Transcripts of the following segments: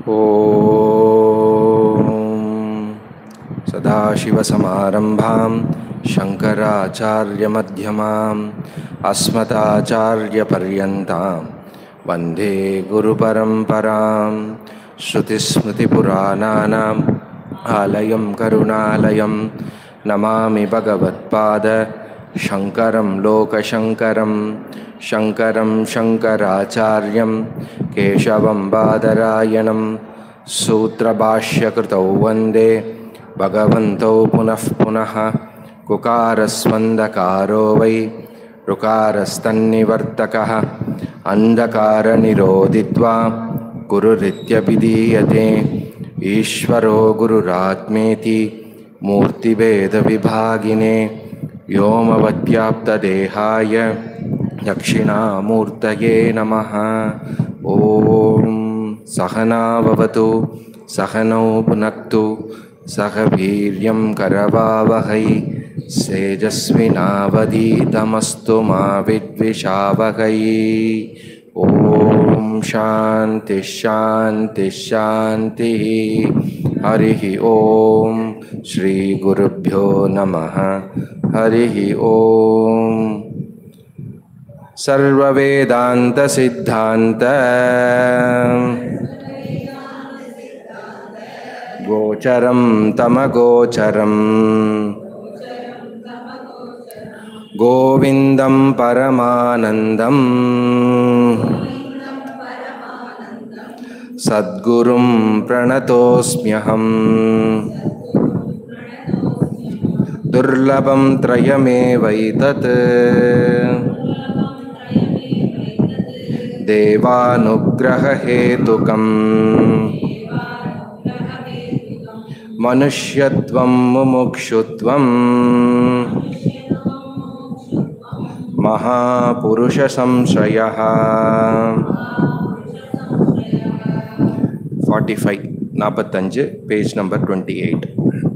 ॐ सदाशिवसमारम्भां शङ्कराचार्यमध्यमाम् अस्मदाचार्यपर्यन्तां वन्दे गुरुपरम्परां श्रुतिस्मृतिपुराणानाम् आलयं करुणालयं नमामि भगवत्पाद शङ्करं लोकशङ्करं शङ्करं शङ्कराचार्यं केशवं बादरायणं सूत्रभाष्यकृतौ वन्दे भगवन्तौ पुनः पुनः कुकारस्वन्दकारो वै ऋकारस्तन्निवर्तकः अन्धकारनिरोधित्वा गुरुरित्यभिधीयते ईश्वरो गुरुरात्मेति मूर्तिभेदविभागिने व्योमवद्व्याप्तदेहाय दक्षिणामूर्तये नमः ॐ सहना भवतु सहनौ पुनक्तु सह वीर्यं करवावहै सेजस्विनावधीतमस्तु मा विद्विषावहै ॐ शान्तिः शान्तिः शान्तिः हरिः ॐ श्रीगुरुभ्यो नमः हरिः ॐ सर्ववेदान्तसिद्धान्त गोचरं तमगोचरम् गोविन्दं परमानन्दम् सद्गुरुं प्रणतोऽस्म्यहम् दुर्लभं त्रयमेवैतत् देवानुग्ररहेतुकम् मनुष्यत्वं मुमुक्षुत्वम् महापुरुषसंश्रयः ஃபார்ட்டி ஃபைவ் நாற்பத்தஞ்சு பேஜ் நம்பர் டுவெண்ட்டி எயிட்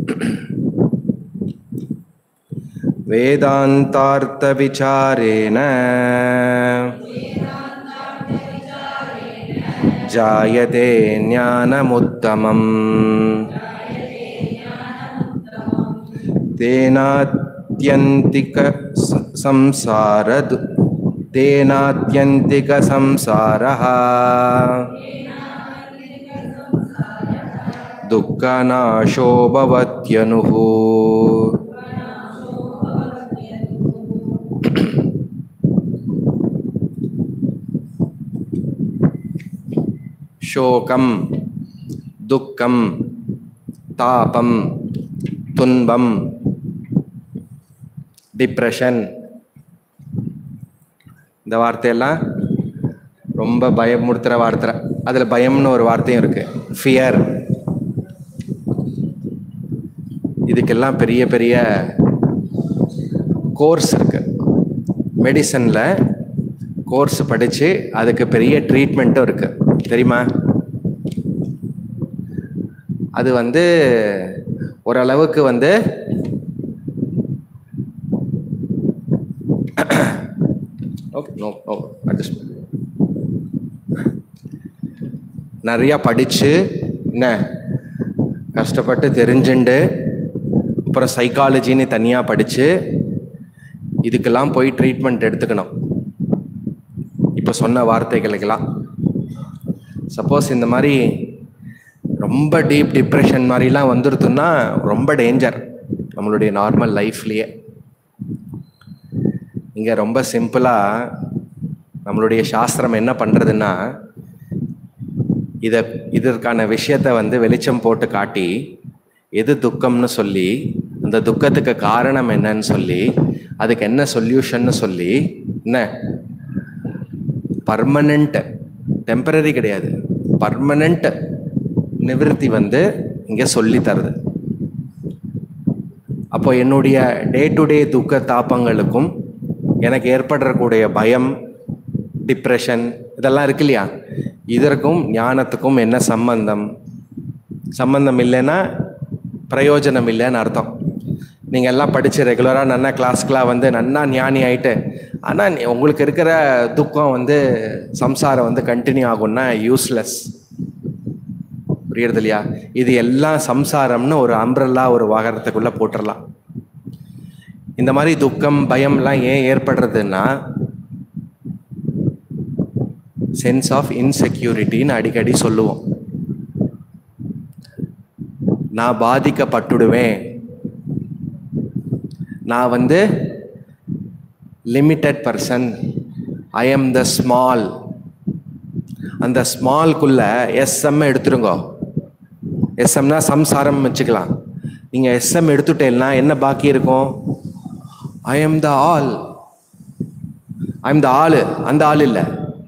वेदान्तार्थविचारेण जायते ज्ञानमुत्तमम् तेनात्यन्तिकसंसार तेनात्यन्तिकसंसारः दुःखनाशो भवत्यनुः शोकं दुःखं தாபம் துன்பம் டிப்ரெஷன் இந்த வார்த்தையெல்லாம் ரொம்ப பயமுறுத்துகிற வார்த்தை அதில் பயம்னு ஒரு வார்த்தையும் இருக்கு ஃபியர் இதுக்கெல்லாம் பெரிய பெரிய கோர்ஸ் இருக்கு மெடிசனில் கோர்ஸ் படித்து அதுக்கு பெரிய ட்ரீட்மெண்ட்டும் இருக்கு தெரியுமா அது வந்து ஓரளவுக்கு வந்து ஓகே நோ நோ அட்ஜஸ்ட் நிறையா படித்து என்ன கஷ்டப்பட்டு தெரிஞ்சுண்டு அப்புறம் சைக்காலஜின்னு தனியாக படித்து இதுக்கெல்லாம் போய் ட்ரீட்மெண்ட் எடுத்துக்கணும் இப்போ சொன்ன வார்த்தைகளுக்கெல்லாம் சப்போஸ் இந்த மாதிரி ரொம்ப டீப் டிப்ரெஷன் மாதிரிலாம் வந்துருதுன்னா ரொம்ப டேஞ்சர் நம்மளுடைய நார்மல் லைஃப்லேயே இங்கே ரொம்ப சிம்பிளாக நம்மளுடைய சாஸ்திரம் என்ன பண்ணுறதுன்னா இதை இதற்கான விஷயத்தை வந்து வெளிச்சம் போட்டு காட்டி எது துக்கம்னு சொல்லி அந்த துக்கத்துக்கு காரணம் என்னன்னு சொல்லி அதுக்கு என்ன சொல்யூஷன்னு சொல்லி என்ன பர்மனண்ட் டெம்பரரி கிடையாது பர்மனண்ட் நிவிருத்தி வந்து இங்கே சொல்லி தருது அப்போ என்னுடைய டே டு டே துக்க தாப்பங்களுக்கும் எனக்கு ஏற்படக்கூடிய பயம் டிப்ரெஷன் இதெல்லாம் இருக்கு இல்லையா இதற்கும் ஞானத்துக்கும் என்ன சம்பந்தம் சம்பந்தம் இல்லைன்னா பிரயோஜனம் இல்லைன்னு அர்த்தம் நீங்கள் எல்லாம் படித்து ரெகுலராக நன்னா கிளாஸ்க்கெலாம் வந்து நன்னா ஞானி ஆயிட்டு ஆனால் உங்களுக்கு இருக்கிற துக்கம் வந்து சம்சாரம் வந்து கண்டினியூ ஆகும்னா யூஸ்லெஸ் புரியுறது இல்லையா இது எல்லாம் சம்சாரம்னு ஒரு அம்ப்ரல்லா ஒரு வாகனத்துக்குள்ள போட்டுடலாம் இந்த மாதிரி துக்கம் பயம்லாம் ஏன் ஏற்படுறதுன்னா சென்ஸ் ஆஃப் இன்செக்யூரிட்டின்னு அடிக்கடி சொல்லுவோம் நான் பாதிக்கப்பட்டுடுவேன் நான் வந்து limited person I am the small அந்த ஸ்மால்குள்ள எஸ்எம் எடுத்துருங்க எஸ்எம்னா சம்சாரம் வச்சுக்கலாம் நீங்கள் எஸ்எம் எடுத்துட்டேன்னா என்ன பாக்கி இருக்கும் I am the all I am the ஆள் அந்த ஆள் இல்லை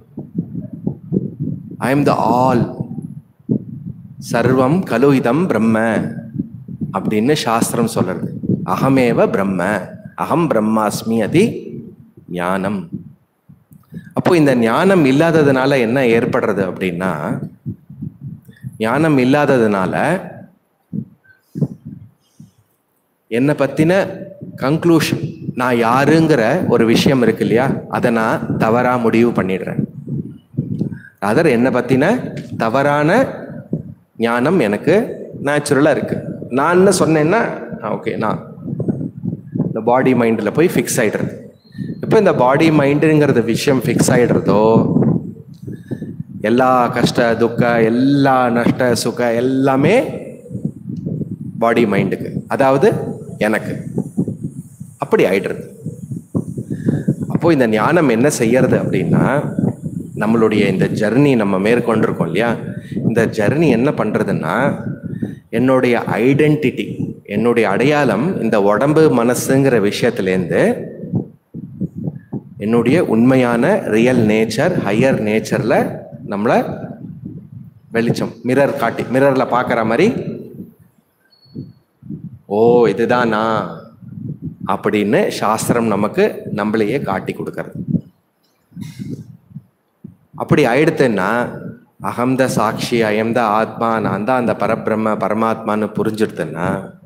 ஐ எம் த ஆல் சர்வம் கலுஹிதம் பிரம்ம அப்படின்னு சாஸ்திரம் சொல்றது அகமேவ பிரம்ம அகம் பிரம்மாஸ்மி அதி ஞானம் அப்போ இந்த ஞானம் இல்லாததுனால என்ன ஏற்படுறது அப்படின்னா ஞானம் இல்லாததுனால என்னை பத்தின கன்க்ளூஷன் நான் யாருங்கிற ஒரு விஷயம் இருக்கு இல்லையா அதை நான் தவறா முடிவு பண்ணிடுறேன் அதர் என்னை பத்தின தவறான ஞானம் எனக்கு நேச்சுரலாக இருக்கு நான் என்ன சொன்னேன்னா ஓகே நான் இந்த பாடி மைண்டில் போய் ஃபிக்ஸ் ஆயிடுறது இப்போ இந்த பாடி மைண்டுங்கிறது விஷயம் ஃபிக்ஸ் ஆயிடுறதோ எல்லா கஷ்ட துக்க எல்லா நஷ்ட சுக எல்லாமே பாடி மைண்டுக்கு அதாவது எனக்கு அப்படி ஆயிடுறது அப்போ இந்த ஞானம் என்ன செய்யறது அப்படின்னா நம்மளுடைய இந்த ஜர்னி நம்ம மேற்கொண்டிருக்கோம் இல்லையா இந்த ஜர்னி என்ன பண்றதுன்னா என்னுடைய ஐடென்டிட்டி என்னுடைய அடையாளம் இந்த உடம்பு மனசுங்கிற விஷயத்துலேருந்து என்னுடைய உண்மையான ரியல் நேச்சர் ஹையர் நேச்சர்ல நம்மளை வெளிச்சம் மிரர் காட்டி மிரர்ல பார்க்குற மாதிரி ஓ இதுதான் நான் அப்படின்னு சாஸ்திரம் நமக்கு நம்மளையே காட்டி கொடுக்கறது அப்படி ஆயிடுத்துன்னா அகம்த சாட்சி அயம்த ஆத்மா நான் தான் அந்த பரபிரம்ம பரமாத்மான்னு புரிஞ்சிடுதுன்னா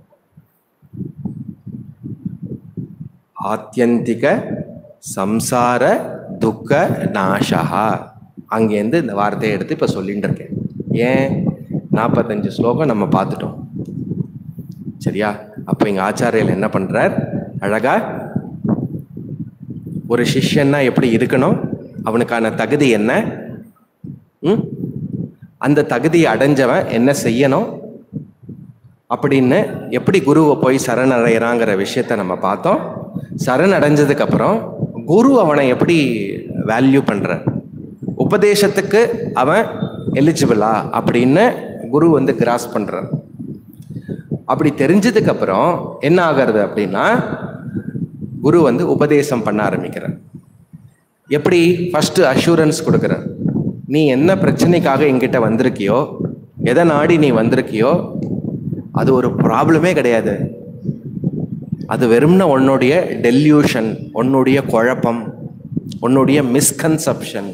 ஆத்தியந்திக சம்சார துக்க நாசா அங்கேருந்து இந்த வார்த்தையை எடுத்து இப்போ சொல்லிட்டு இருக்கேன் ஏன் நாற்பத்தஞ்சு ஸ்லோகம் நம்ம பார்த்துட்டோம் சரியா அப்போ எங்கள் ஆச்சாரியர் என்ன பண்ணுறார் அழகா ஒரு சிஷ்யன்னா எப்படி இருக்கணும் அவனுக்கான தகுதி என்ன ம் அந்த தகுதியை அடைஞ்சவன் என்ன செய்யணும் அப்படின்னு எப்படி குருவை போய் சரணடைகிறாங்கிற விஷயத்த நம்ம பார்த்தோம் சரணடைஞ்சதுக்கு அப்புறம் குரு அவனை எப்படி வேல்யூ பண்ற உபதேசத்துக்கு அவன் எலிஜிபிளா அப்படின்னு குரு வந்து கிராஸ் பண்றான் அப்படி தெரிஞ்சதுக்கு அப்புறம் என்ன ஆகிறது அப்படின்னா குரு வந்து உபதேசம் பண்ண ஆரம்பிக்கிறார் எப்படி ஃபர்ஸ்ட் அஷூரன்ஸ் கொடுக்குறார் நீ என்ன பிரச்சனைக்காக என்கிட்ட வந்திருக்கியோ எதை நாடி நீ வந்திருக்கியோ அது ஒரு ப்ராப்ளமே கிடையாது அது வெறும்ன உன்னுடைய டெல்யூஷன் உன்னுடைய குழப்பம் உன்னுடைய மிஸ்கன்செப்ஷன்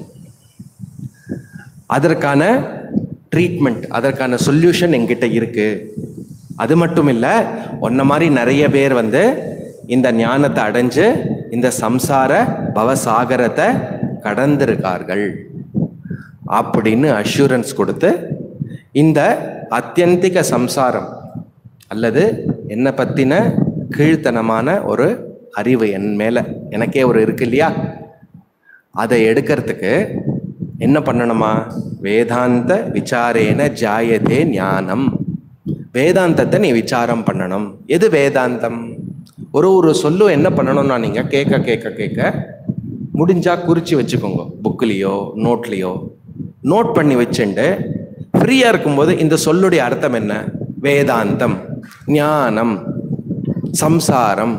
அதற்கான ட்ரீட்மெண்ட் அதற்கான சொல்யூஷன் என்கிட்ட இருக்கு அது மட்டும் இல்லை உன்ன மாதிரி நிறைய பேர் வந்து இந்த ஞானத்தை அடைஞ்சு இந்த சம்சார பவசாகரத்தை கடந்திருக்கார்கள் அப்படின்னு அஷூரன்ஸ் கொடுத்து இந்த அத்தியந்திக சம்சாரம் அல்லது என்னை பற்றின கீழ்த்தனமான ஒரு அறிவு என் மேலே எனக்கே ஒரு இருக்கு இல்லையா அதை எடுக்கிறதுக்கு என்ன பண்ணணுமா வேதாந்த விசாரேன ஜாயதே ஞானம் வேதாந்தத்தை நீ விசாரம் பண்ணணும் எது வேதாந்தம் ஒரு ஒரு சொல்லும் என்ன பண்ணணும்னா நீங்க கேட்க கேட்க கேட்க முடிஞ்சா குறிச்சு வச்சுக்கோங்க புக்லேயோ நோட்லேயோ நோட் பண்ணி வச்சுண்டு ஃப்ரீயா இருக்கும்போது இந்த சொல்லுடைய அர்த்தம் என்ன வேதாந்தம் ஞானம் சம்சாரம்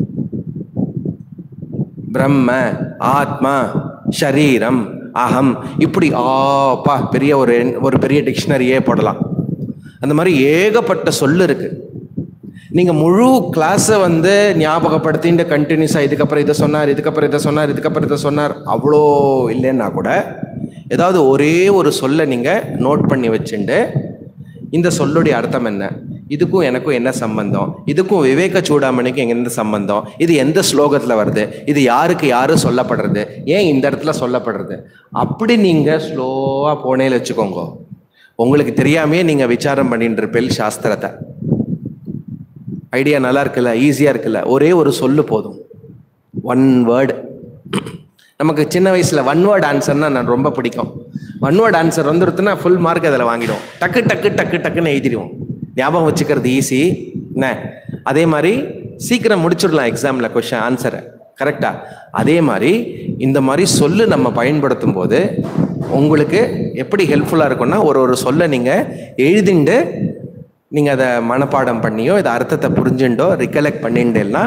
பிரம்ம ஆத்மா ஷரீரம் அகம் இப்படி ஆப்பா பெரிய ஒரு ஒரு பெரிய டிக்ஷனரியே போடலாம் அந்த மாதிரி ஏகப்பட்ட சொல்லு இருக்கு நீங்க முழு கிளாஸை வந்து ஞாபகப்படுத்திட்டு கண்டினியூஸா இதுக்கப்புறம் இதை சொன்னார் இதுக்கப்புறம் இதை சொன்னார் இதுக்கப்புறம் இதை சொன்னார் அவ்வளோ இல்லைன்னா கூட ஏதாவது ஒரே ஒரு சொல்லை நீங்க நோட் பண்ணி வச்சுண்டு இந்த சொல்லுடைய அர்த்தம் என்ன இதுக்கும் எனக்கும் என்ன சம்பந்தம் இதுக்கும் விவேக சூடாமணிக்கும் எந்த சம்பந்தம் இது எந்த ஸ்லோகத்துல வருது இது யாருக்கு யாரு சொல்லப்படுறது ஏன் இந்த இடத்துல சொல்லப்படுறது அப்படி நீங்க ஸ்லோவா போனேன்னு வச்சுக்கோங்க உங்களுக்கு தெரியாமையே நீங்க விசாரம் பண்ணிட்டு இருப்பேல் சாஸ்திரத்தை ஐடியா நல்லா இருக்குல்ல ஈஸியா இருக்குல்ல ஒரே ஒரு சொல்லு போதும் ஒன் வேர்டு நமக்கு சின்ன வயசுல ஒன் வேர்ட் ஆன்சர்னா நான் ரொம்ப பிடிக்கும் ஒன் வேர்ட் ஆன்சர் வந்துருத்துனா ஃபுல் மார்க் அதில் வாங்கிடுவோம் டக்கு டக்கு டக்கு டக்குன்னு எழுதிடுவோம் ஞாபகம் வச்சுக்கிறது ஈஸி என்ன அதே மாதிரி சீக்கிரம் முடிச்சிடலாம் எக்ஸாமில் கொஷின் ஆன்சரை கரெக்டா அதே மாதிரி இந்த மாதிரி சொல்லு நம்ம பயன்படுத்தும் போது உங்களுக்கு எப்படி ஹெல்ப்ஃபுல்லாக இருக்கும்னா ஒரு ஒரு சொல்லை நீங்கள் எழுதிண்டு நீங்கள் அதை மனப்பாடம் பண்ணியோ இதை அர்த்தத்தை புரிஞ்சுண்டோ ரிகலெக்ட் பண்ணிண்டேன்னா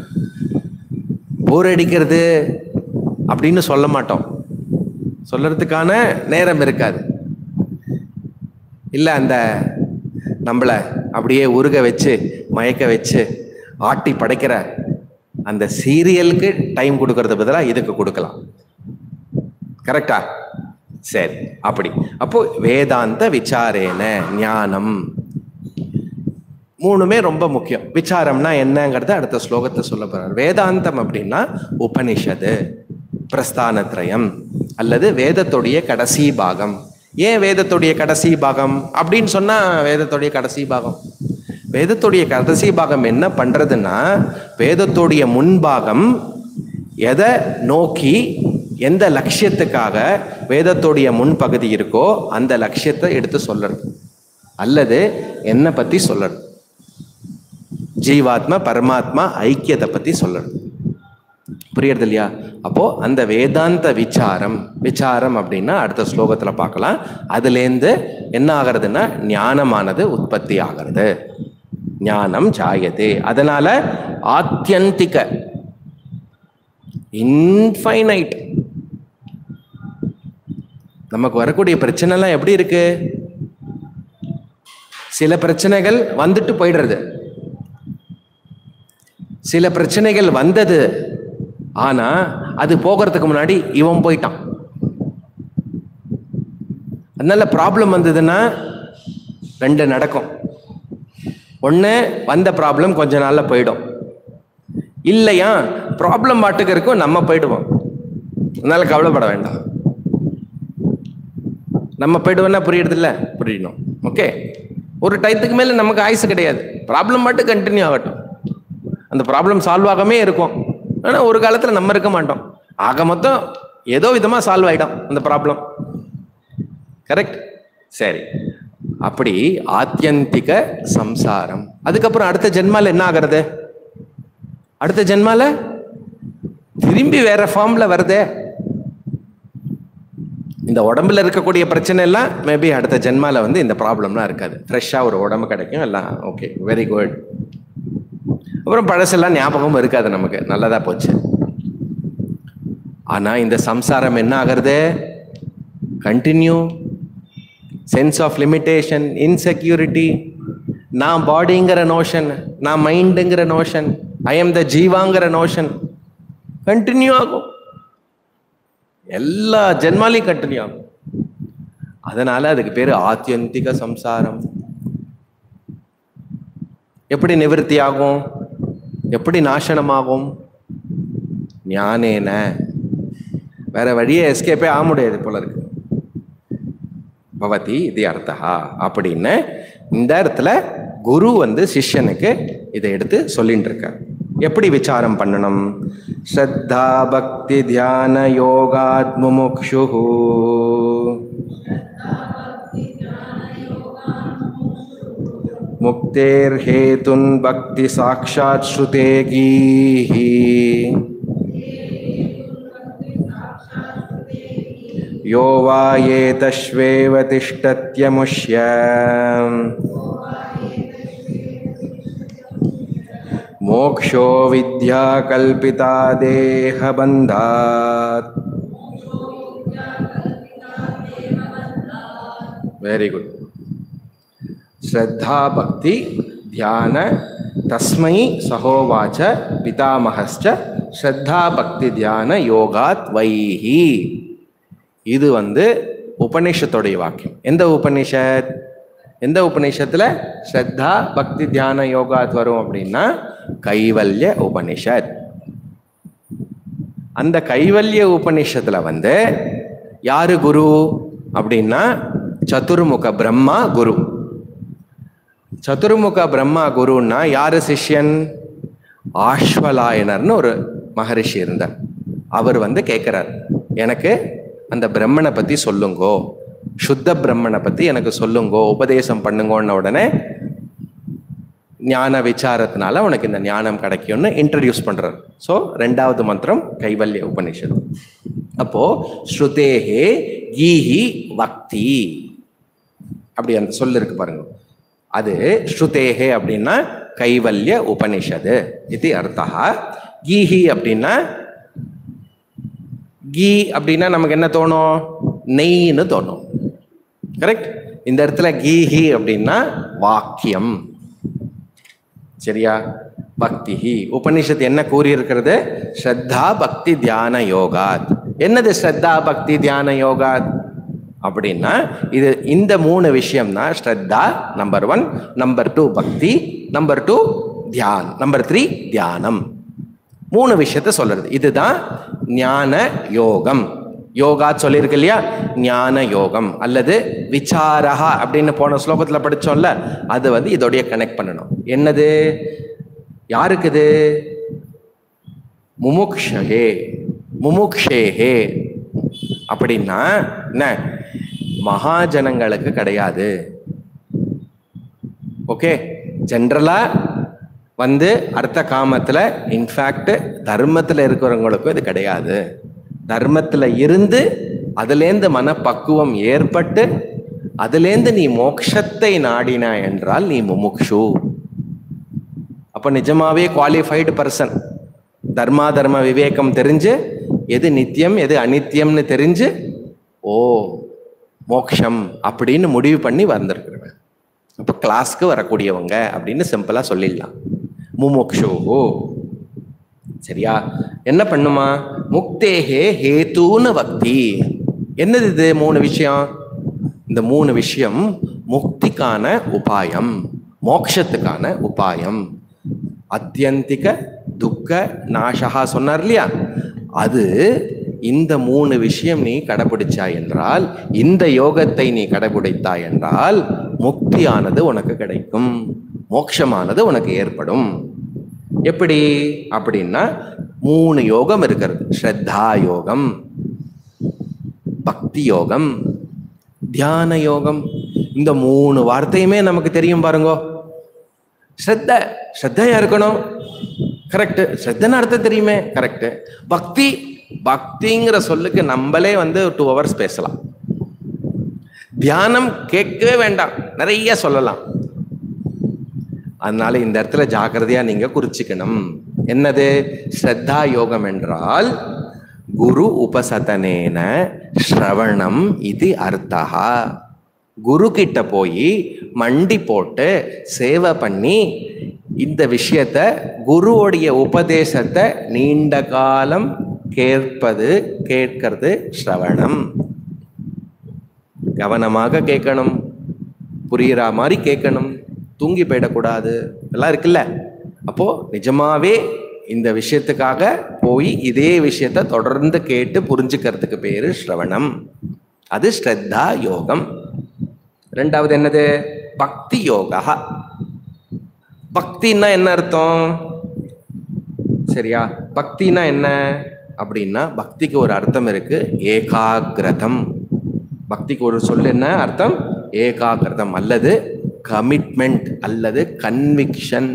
போர் அடிக்கிறது அப்படின்னு சொல்ல மாட்டோம் சொல்லறதுக்கான நேரம் இருக்காது இல்லை அந்த நம்மளை அப்படியே உருக வச்சு மயக்க வச்சு ஆட்டி படைக்கிற அந்த சீரியலுக்கு டைம் கொடுக்கறது பதிலாக இதுக்கு கொடுக்கலாம் கரெக்டா சரி அப்படி அப்போ வேதாந்த விசாரேன ஞானம் மூணுமே ரொம்ப முக்கியம் விசாரம்னா என்னங்கிறத அடுத்த ஸ்லோகத்தை சொல்ல போறார் வேதாந்தம் அப்படின்னா உபனிஷது பிரஸ்தானத்ரயம் அல்லது வேதத்துடைய கடைசி பாகம் ஏன் வேதத்துடைய கடைசி பாகம் அப்படின்னு சொன்னா வேதத்துடைய கடைசி பாகம் வேதத்துடைய கடைசி பாகம் என்ன பண்றதுன்னா வேதத்துடைய முன்பாகம் எதை நோக்கி எந்த லட்சியத்துக்காக வேதத்துடைய முன்பகுதி இருக்கோ அந்த லட்சியத்தை எடுத்து சொல்றது அல்லது என்னை பத்தி சொல்றது ஜீவாத்மா பரமாத்மா ஐக்கியத்தை பத்தி சொல்றது புரியுறது இல்லையா அப்போ அந்த வேதாந்த விசாரம் விசாரம் அப்படின்னா அடுத்த ஸ்லோகத்துல பார்க்கலாம் அதுலேருந்து என்ன ஆகிறதுன்னா ஞானமானது உற்பத்தி ஆகிறது ஞானம் ஜாயதே அதனால ஆத்தியந்திக இன்ஃபைனைட் நமக்கு வரக்கூடிய பிரச்சனைலாம் எப்படி இருக்கு சில பிரச்சனைகள் வந்துட்டு போயிடுறது சில பிரச்சனைகள் வந்தது ஆனா அது போகிறதுக்கு முன்னாடி இவன் போயிட்டான் அதனால ப்ராப்ளம் வந்ததுன்னா ரெண்டு நடக்கும் ஒன்று வந்த ப்ராப்ளம் கொஞ்ச நாள்ல போயிடும் இல்லையா ப்ராப்ளம் பாட்டுக்கு இருக்கும் நம்ம போயிடுவோம் அதனால கவலைப்பட வேண்டாம் நம்ம போயிடுவோம்னா புரியுறது இல்ல புரியணும் ஓகே ஒரு டயத்துக்கு மேல நமக்கு ஆயுசு கிடையாது ப்ராப்ளம் மட்டும் கண்டினியூ ஆகட்டும் அந்த ப்ராப்ளம் சால்வ் ஆகாமே இருக்கும் ஆனா ஒரு காலத்துல நம்ம இருக்க மாட்டோம் ஆக மொத்தம் ஏதோ விதமா சால்வ் ஆயிடும் அந்த ப்ராப்ளம் கரெக்ட் சரி அப்படி ஆத்தியந்திக சம்சாரம் அதுக்கப்புறம் அடுத்த ஜென்மால என்ன ஆகிறது அடுத்த ஜென்மால திரும்பி வேற ஃபார்ம்ல வருதே இந்த உடம்புல இருக்கக்கூடிய பிரச்சனை எல்லாம் மேபி அடுத்த ஜென்மால வந்து இந்த ப்ராப்ளம்லாம் இருக்காது ஃப்ரெஷ்ஷாக ஒரு உடம்பு கிடைக்கும் எல்லாம் ஓகே வெரி குட் அப்புறம் பழசெல்லாம் ஞாபகம் இருக்காது நமக்கு நல்லதா போச்சு ஆனா இந்த சம்சாரம் என்ன ஆகிறது continue sense of limitation insecurity நான் பாடிங்கிற நோஷன் நான் மைண்டுங்கிற நோஷன் ஐ எம் த ஜீவாங்கிற நோஷன் கண்டினியூ ஆகும் எல்லா ஜென்மாலையும் கண்டினியூ ஆகும் அதனால அதுக்கு பேரு ஆத்தியந்திக சம்சாரம் எப்படி நிவர்த்தி ஆகும் எப்படி நாசனமாகும் ஞானேன வேற வழியே எஸ்கேப்பே ஆக முடியாது போல இருக்கு பவதி இது அர்த்தா அப்படின்னு இந்த இடத்துல குரு வந்து சிஷ்யனுக்கு இதை எடுத்து சொல்லிட்டு இருக்கார் எப்படி விசாரம் பண்ணணும் ஸ்ரத்தா பக்தி தியான யோகாத் முமுக்ஷு முக்தேர்ஹேதுன் பக்தி சாட்சாத் ஸ்ருதே கீஹி यो वा एतश्वेव तिष्ठत्यमुष्य मोक्षो विद्या कल्पिता देहबन्धात् वेरी गुड श्रद्धा भक्ति ध्यान तस्मै सहोवाच पितामहश्च श्रद्धा भक्ति ध्यान योगात् वैहि இது வந்து உபநிஷத்துடைய வாக்கியம் எந்த உபநிஷத் எந்த உபநிஷத்துல ஸ்ரத்தா பக்தி தியான யோகாத் வரும் அப்படின்னா கைவல்ய உபனிஷத் அந்த கைவல்ய உபநிஷத்துல வந்து யாரு குரு அப்படின்னா சதுர்முக பிரம்மா குரு சதுர்முக பிரம்மா குருன்னா யாரு சிஷ்யன் ஆஷ்வலாயனர்னு ஒரு மகரிஷி இருந்தார் அவர் வந்து கேட்கிறார் எனக்கு அந்த பிரம்மனை பத்தி சொல்லுங்கோ சுத்த பிரம்மனை பத்தி எனக்கு சொல்லுங்கோ உபதேசம் பண்ணுங்கோன்ன உடனே ஞான விசாரத்தினால உனக்கு இந்த ஞானம் கிடைக்கும்னு இன்ட்ரடியூஸ் பண்றார் ஸோ ரெண்டாவது மந்திரம் கைவல்ய உபனிஷத் அப்போ ஸ்ருதேஹே கீஹி வக்தி அப்படி அந்த சொல் இருக்கு பாருங்க அது ஸ்ருதேஹே அப்படின்னா கைவல்ய உபனிஷது இது அர்த்தா கீஹி அப்படின்னா கீ அப்படின்னா நமக்கு என்ன தோணும் நெய்ன்னு தோணும் கரெக்ட் இந்த இடத்துல கீஹி அப்படின்னா வாக்கியம் சரியா பக்திஹி உபனிஷத்து என்ன கூறியிருக்கிறது ஸ்ரத்தா பக்தி தியான யோகாத் என்னது ஸ்ரத்தா பக்தி தியான யோகாத் அப்படின்னா இது இந்த மூணு விஷயம் தான் ஸ்ரத்தா நம்பர் ஒன் நம்பர் டூ பக்தி நம்பர் டூ தியான் நம்பர் த்ரீ தியானம் மூணு விஷயத்த சொல்றது இதுதான் ஞான யோகம் யோகா சொல்லியிருக்கு இல்லையா ஞான யோகம் அல்லது விசாரஹா அப்படின்னு போன ஸ்லோகத்துல படிச்சோம்ல அது வந்து இதோடைய கனெக்ட் பண்ணணும் என்னது யாருக்கு இது முமுக்ஷே முமுக்ஷேஹே அப்படின்னா என்ன மகாஜனங்களுக்கு கிடையாது ஓகே ஜென்ரலா வந்து அர்த்த காமத்துல இன்ஃபேக்ட் தர்மத்துல இருக்கிறவங்களுக்கும் இது கிடையாது தர்மத்துல இருந்து அதுலேருந்து மனப்பக்குவம் ஏற்பட்டு அதுலேருந்து நீ மோட்சத்தை நாடினா என்றால் நீ முமுக்ஷு அப்ப நிஜமாவே குவாலிஃபைடு பர்சன் தர்மா தர்ம விவேகம் தெரிஞ்சு எது நித்தியம் எது அனித்தியம்னு தெரிஞ்சு ஓ மோக்ஷம் அப்படின்னு முடிவு பண்ணி வந்திருக்கிறவன் அப்போ கிளாஸ்க்கு வரக்கூடியவங்க அப்படின்னு சிம்பிளா சொல்லிடலாம் முமுக்ஷு சரியா என்ன பண்ணுமா முக்தேகே ஹேத்துன்னு பக்தி என்னது இது மூணு விஷயம் இந்த மூணு விஷயம் முக்திக்கான உபாயம் மோக்ஷத்துக்கான உபாயம் அத்தியந்திக துக்க நாசகா சொன்னார் இல்லையா அது இந்த மூணு விஷயம் நீ கடைபிடிச்சாய் என்றால் இந்த யோகத்தை நீ கடைபிடித்தாய் என்றால் முக்தியானது உனக்கு கிடைக்கும் மோட்சமானது உனக்கு ஏற்படும் எப்படி அப்படின்னா மூணு யோகம் இருக்கிறது ஸ்ரத்தா யோகம் பக்தி யோகம் தியான யோகம் இந்த மூணு வார்த்தையுமே நமக்கு தெரியும் பாருங்கோ ஸ்ரத்த ஸ்ரத்தையா இருக்கணும் கரெக்ட் ஸ்ரத்தன்னு அர்த்தம் தெரியுமே கரெக்ட் பக்தி பக்திங்கிற சொல்லுக்கு நம்மளே வந்து டூ ஹவர்ஸ் பேசலாம் தியானம் கேட்கவே வேண்டாம் நிறைய சொல்லலாம் அதனால இந்த இடத்துல ஜாக்கிரதையா நீங்க குறிச்சுக்கணும் என்னது ஸ்ரத்தா யோகம் என்றால் குரு உபசதனேன ஸ்ரவணம் இது அர்த்தா குரு கிட்ட போய் மண்டி போட்டு சேவை பண்ணி இந்த விஷயத்த குருவோடைய உபதேசத்தை நீண்ட காலம் கேட்பது கேட்கறது ஸ்ரவணம் கவனமாக கேட்கணும் புரியுற மாதிரி கேட்கணும் தூங்கி போயிடக்கூடாது எல்லாம் இருக்குல்ல அப்போ நிஜமாவே இந்த விஷயத்துக்காக போய் இதே விஷயத்த தொடர்ந்து கேட்டு புரிஞ்சுக்கிறதுக்கு பேரு ஸ்ரவணம் அது ஸ்ரத்தா யோகம் ரெண்டாவது என்னது பக்தி யோகா பக்தின்னா என்ன அர்த்தம் சரியா பக்தினா என்ன அப்படின்னா பக்திக்கு ஒரு அர்த்தம் இருக்கு ஏகாகிரதம் பக்திக்கு ஒரு சொல் என்ன அர்த்தம் ஏகாகிரதம் அல்லது கமிட்மெண்ட் அல்லது கன்விக்ஷன்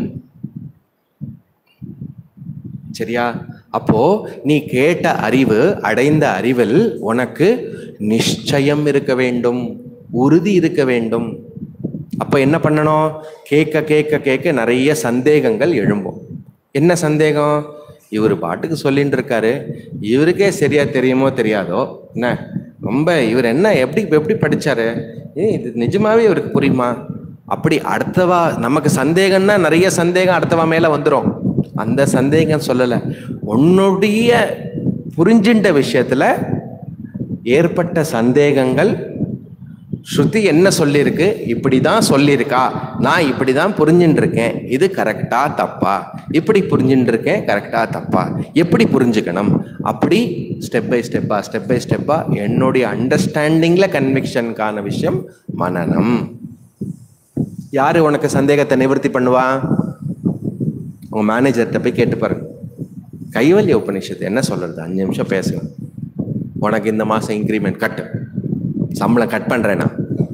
சரியா அப்போ நீ கேட்ட அறிவு அடைந்த அறிவில் உனக்கு நிச்சயம் இருக்க வேண்டும் உறுதி இருக்க வேண்டும் அப்ப என்ன பண்ணணும் கேட்க கேட்க கேட்க நிறைய சந்தேகங்கள் எழும்பும் என்ன சந்தேகம் இவர் பாட்டுக்கு சொல்லிட்டு இருக்காரு இவருக்கே சரியா தெரியுமோ தெரியாதோ என்ன ரொம்ப இவர் என்ன எப்படி எப்படி படிச்சாரு ஏ இது நிஜமாவே இவருக்கு புரியுமா அப்படி அடுத்தவா நமக்கு சந்தேகம்னா நிறைய சந்தேகம் அடுத்தவா மேல வந்துடும் அந்த சந்தேகம் சொல்லல உன்னுடைய புரிஞ்சின்ற விஷயத்துல ஏற்பட்ட சந்தேகங்கள் ஸ்ருதி என்ன சொல்லியிருக்கு இப்படி தான் சொல்லியிருக்கா நான் இப்படி தான் புரிஞ்சுட்டு இருக்கேன் இது கரெக்டா தப்பா இப்படி புரிஞ்சுட்டு இருக்கேன் கரெக்டா தப்பா எப்படி புரிஞ்சுக்கணும் அப்படி ஸ்டெப் பை ஸ்டெப்பா ஸ்டெப் பை ஸ்டெப்பா என்னுடைய அண்டர்ஸ்டாண்டிங்ல கன்விக்ஷனுக்கான விஷயம் மனநம் யாரு உனக்கு சந்தேகத்தை நிவர்த்தி பண்ணுவா உங்க மேனேஜர்கிட்ட போய் கேட்டு பாருங்க கைவல்ய உபநிஷத்து என்ன சொல்றது அஞ்சு நிமிஷம் பேசுங்க உனக்கு இந்த மாசம் இன்க்ரிமெண்ட் கட்டு சம்பளம் கட் பண்றேனா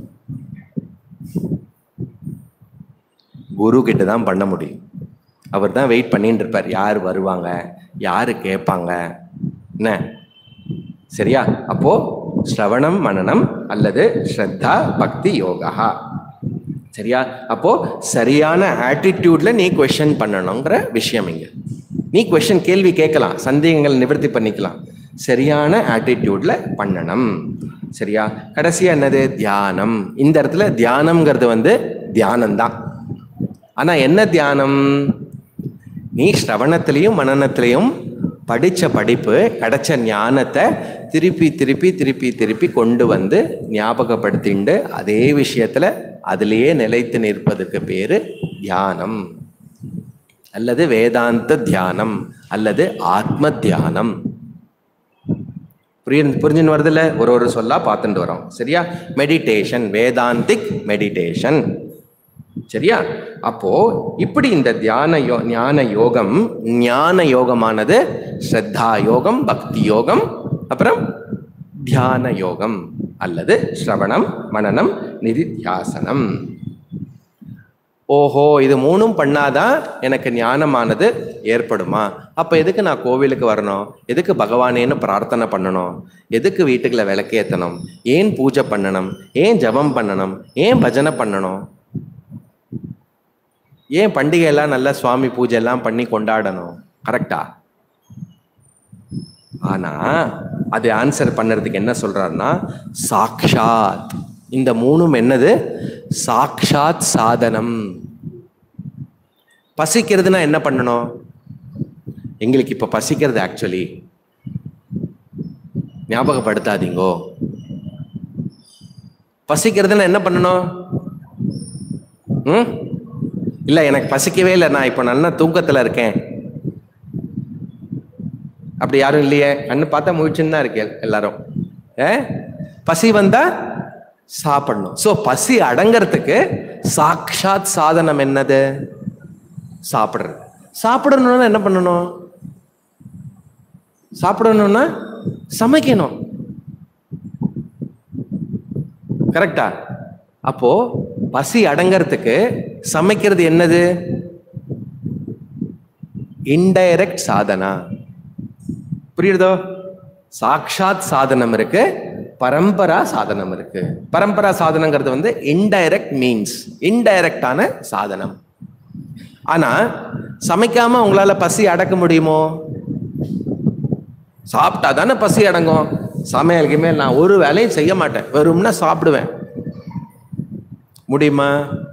குரு கிட்ட தான் பண்ண முடியும் அவர் தான் வெயிட் பண்ணிட்டு இருப்பார் யார் வருவாங்க யாரு கேட்பாங்க என்ன சரியா அப்போ ஸ்ரவணம் மனனம் அல்லது ஸ்ரத்தா பக்தி யோகா சரியா அப்போ சரியான ஆட்டிடியூட்ல நீ கொஷன் பண்ணணுங்கிற விஷயம் இங்க நீ கொஷன் கேள்வி கேட்கலாம் சந்தேகங்கள் நிவர்த்தி பண்ணிக்கலாம் சரியான ஆட்டிடியூட்ல பண்ணணும் சரியா கடைசியா என்னது தியானம் இந்த இடத்துல தியானம்ங்கிறது வந்து தியானம்தான் ஆனா என்ன தியானம் நீ ஸ்ரவணத்திலையும் மனநத்திலையும் படிச்ச படிப்பு கிடைச்ச ஞானத்தை திருப்பி திருப்பி திருப்பி திருப்பி கொண்டு வந்து ஞாபகப்படுத்திண்டு அதே விஷயத்துல அதிலேயே நிலைத்து நிற்பதுக்கு பேரு தியானம் அல்லது வேதாந்த தியானம் அல்லது ஆத்ம தியானம் புரிய புரிஞ்சுன்னு வருதுல்ல ஒரு ஒரு சொல்லா பார்த்துட்டு வரோம் சரியா மெடிடேஷன் வேதாந்திக் மெடிடேஷன் சரியா அப்போ இப்படி இந்த தியான யோ ஞான யோகம் ஞான யோகமானது ஸ்ரத்தா யோகம் பக்தி யோகம் அப்புறம் தியான யோகம் அல்லது ஸ்ரவணம் மனனம் நிதித்தியாசனம் ஓஹோ இது மூணும் பண்ணாதான் எனக்கு ஞானமானது ஏற்படுமா அப்ப எதுக்கு நான் கோவிலுக்கு வரணும் எதுக்கு பகவானேன்னு பிரார்த்தனை பண்ணணும் எதுக்கு வீட்டுக்குள்ள விளக்கேத்தணும் ஏன் பூஜை பண்ணணும் ஏன் ஜபம் பண்ணணும் ஏன் பஜனை பண்ணணும் ஏன் பண்டிகை எல்லாம் நல்லா சுவாமி பூஜை எல்லாம் பண்ணி கொண்டாடணும் கரெக்டா ஆனா அது ஆன்சர் பண்ணுறதுக்கு என்ன சொல்றாருன்னா சாக்ஷாத் இந்த மூணும் என்னது சாக்ஷாத் சாதனம் பசிக்கிறதுனா என்ன பண்ணணும் எங்களுக்கு இப்ப பசிக்கிறது ஆக்சுவலி ஞாபகப்படுத்தாதீங்கோ பசிக்கிறதுனா என்ன பண்ணணும் ம் இல்லை எனக்கு பசிக்கவே இல்லை நான் இப்போ நல்ல தூக்கத்தில் இருக்கேன் அப்படி யாரும் இல்லையே கண்ணு பார்த்தா முழிச்சுன்னு தான் இருக்கு எல்லாரும் ஏ பசி வந்தா சாப்பிடணும் ஸோ பசி அடங்கிறதுக்கு சாக்ஷாத் சாதனம் என்னது சாப்பிடுறது சாப்பிடணும்னா என்ன பண்ணணும் சாப்பிடணும்னா சமைக்கணும் கரெக்டா அப்போ பசி அடங்கிறதுக்கு சமைக்கிறது என்னது இன்டைரக்ட் சாதனா புரியுறதோ சாக்ஷாத் சாதனம் இருக்கு பரம்பரா சாதனம் இருக்கு பரம்பரா சாதனங்கிறது வந்து இன்டைரக்ட் மீன்ஸ் இன்டைரக்டான சாதனம் ஆனா சமைக்காம உங்களால பசி அடக்க முடியுமோ சாப்பிட்டா தானே பசி அடங்கும் சமையலுக்கு மேல் நான் ஒரு வேலையும் செய்ய மாட்டேன் வெறும்னா சாப்பிடுவேன் முடியுமா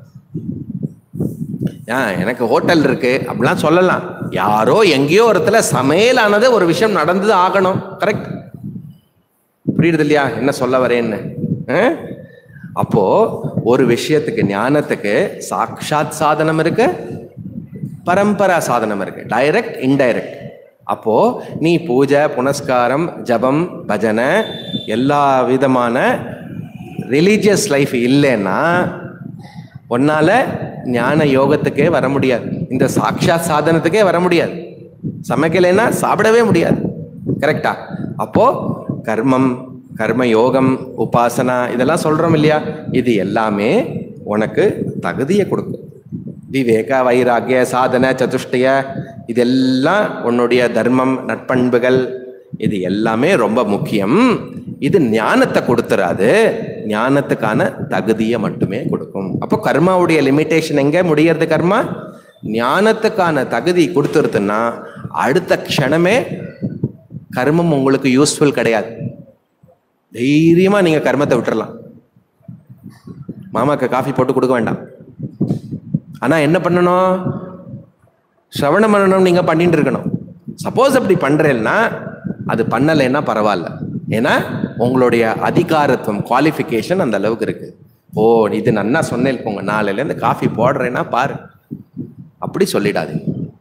ஏன் எனக்கு ஹோட்டல் இருக்கு அப்படிலாம் சொல்லலாம் யாரோ எங்கேயோ ஒருத்துல சமையலானது ஒரு விஷயம் நடந்தது ஆகணும் கரெக்ட் புரியுது இல்லையா என்ன சொல்ல வரேன்னு ஆ? அப்போ ஒரு விஷயத்துக்கு ஞானத்துக்கு சாக்ஷாத் சாதனம் இருக்கு பரம்பரா சாதனம் இருக்கு டைரக்ட் இன்டைரக்ட் அப்போ நீ பூஜை புனஸ்காரம் ஜபம் பஜனை எல்லா விதமான ரிலீஜியஸ் லைஃப் இல்லைன்னா உன்னால ஞான யோகத்துக்கே வர முடியாது இந்த சாக்ஷாத் சாதனத்துக்கே வர முடியாது சமைக்கலைன்னா சாப்பிடவே முடியாது கரெக்டா அப்போ கர்மம் கர்ம யோகம் உபாசனா இதெல்லாம் சொல்றோம் இல்லையா இது எல்லாமே உனக்கு தகுதியை கொடுக்கும் விவேக வைராகிய சாதன சதுஷ்டய இதெல்லாம் உன்னுடைய தர்மம் நட்பண்புகள் இது எல்லாமே ரொம்ப முக்கியம் இது ஞானத்தை கொடுத்துறாது ஞானத்துக்கான தகுதியை மட்டுமே கொடுக்கும் அப்போ கர்மாவுடைய லிமிட்டேஷன் எங்க முடியறது கர்மா ஞானத்துக்கான தகுதி கொடுத்துருதுன்னா அடுத்த க்ஷணமே கர்மம் உங்களுக்கு யூஸ்ஃபுல் கிடையாது தைரியமா நீங்க கர்மத்தை விட்டுறலாம் மாமாக்கு காஃபி போட்டு கொடுக்க வேண்டாம் ஆனா என்ன பண்ணணும் சிரவண மரணம் நீங்க பண்ணிட்டு இருக்கணும் சப்போஸ் அப்படி பண்றேன்னா அது பண்ணலைன்னா பரவாயில்ல ஏன்னா உங்களுடைய அதிகாரத்துவம் குவாலிஃபிகேஷன் அந்த அளவுக்கு இருக்கு ஓ இது நன்னா சொன்னேன் போங்க நாளையில இருந்து காஃபி போடுறேன்னா பாரு அப்படி சொல்லிடாதீங்க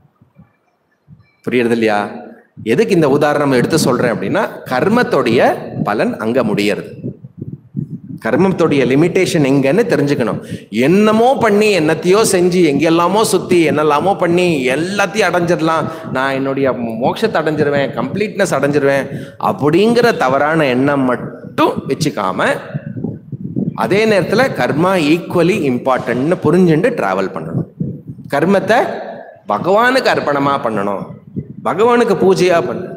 புரியுறது இல்லையா எதுக்கு இந்த உதாரணம் எடுத்து சொல்றேன் அப்படின்னா கர்மத்தோடைய பலன் அங்க முடியறது கர்மத்தோடைய லிமிட்டேஷன் எங்கன்னு தெரிஞ்சுக்கணும் என்னமோ பண்ணி என்னத்தையோ செஞ்சு எங்கெல்லாமோ சுத்தி என்னெல்லாமோ பண்ணி எல்லாத்தையும் அடைஞ்சிடலாம் நான் என்னுடைய மோட்சத்தை அடைஞ்சிருவேன் கம்ப்ளீட்னஸ் அடைஞ்சிருவேன் அப்படிங்கிற தவறான எண்ணம் மட்டும் வச்சுக்காம அதே நேரத்தில் கர்மா ஈக்குவலி இம்பார்ட்டன்ட்னு புரிஞ்சுட்டு டிராவல் பண்ணணும் கர்மத்தை பகவானுக்கு அர்ப்பணமாக பண்ணணும் பகவானுக்கு பூஜையாக பண்ணணும்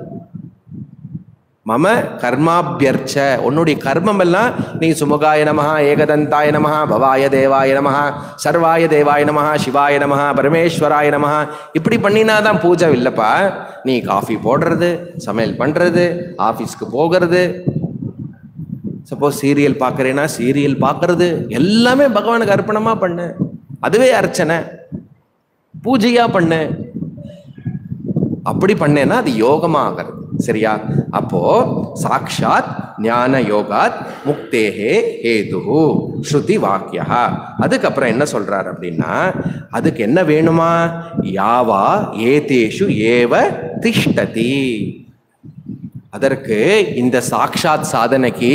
மம கர்மாபியர்ச்ச உன்னுடைய கர்மம் எல்லாம் நீ சுமுகாய நமஹ ஏகதந்தாய நமஹ பவாய தேவாய நமஹ சர்வாய தேவாய நமஹ சிவாய நமஹ பரமேஸ்வராய நமஹ இப்படி பண்ணினாதான் பூஜை இல்லைப்பா நீ காஃபி போடுறது சமையல் பண்ணுறது ஆஃபீஸ்க்கு போகிறது சப்போஸ் சீரியல் பார்க்குறேன்னா சீரியல் பார்க்கறது எல்லாமே பகவானுக்கு அர்ப்பணமாக பண்ணு அதுவே அர்ச்சனை பூஜையா பண்ணு அப்படி பண்ணேன்னா அது யோகமா ஆகிறது சரியா அப்போ சாக்ஷாத் ஞான யோகாத் முக்தேஹே ஹேது ஸ்ருதி வாக்கியா அதுக்கப்புறம் என்ன சொல்றார் அப்படின்னா அதுக்கு என்ன வேணுமா யாவா ஏதேஷு ஏவ திஷ்டதி அதற்கு இந்த சாக்ஷாத் சாதனைக்கு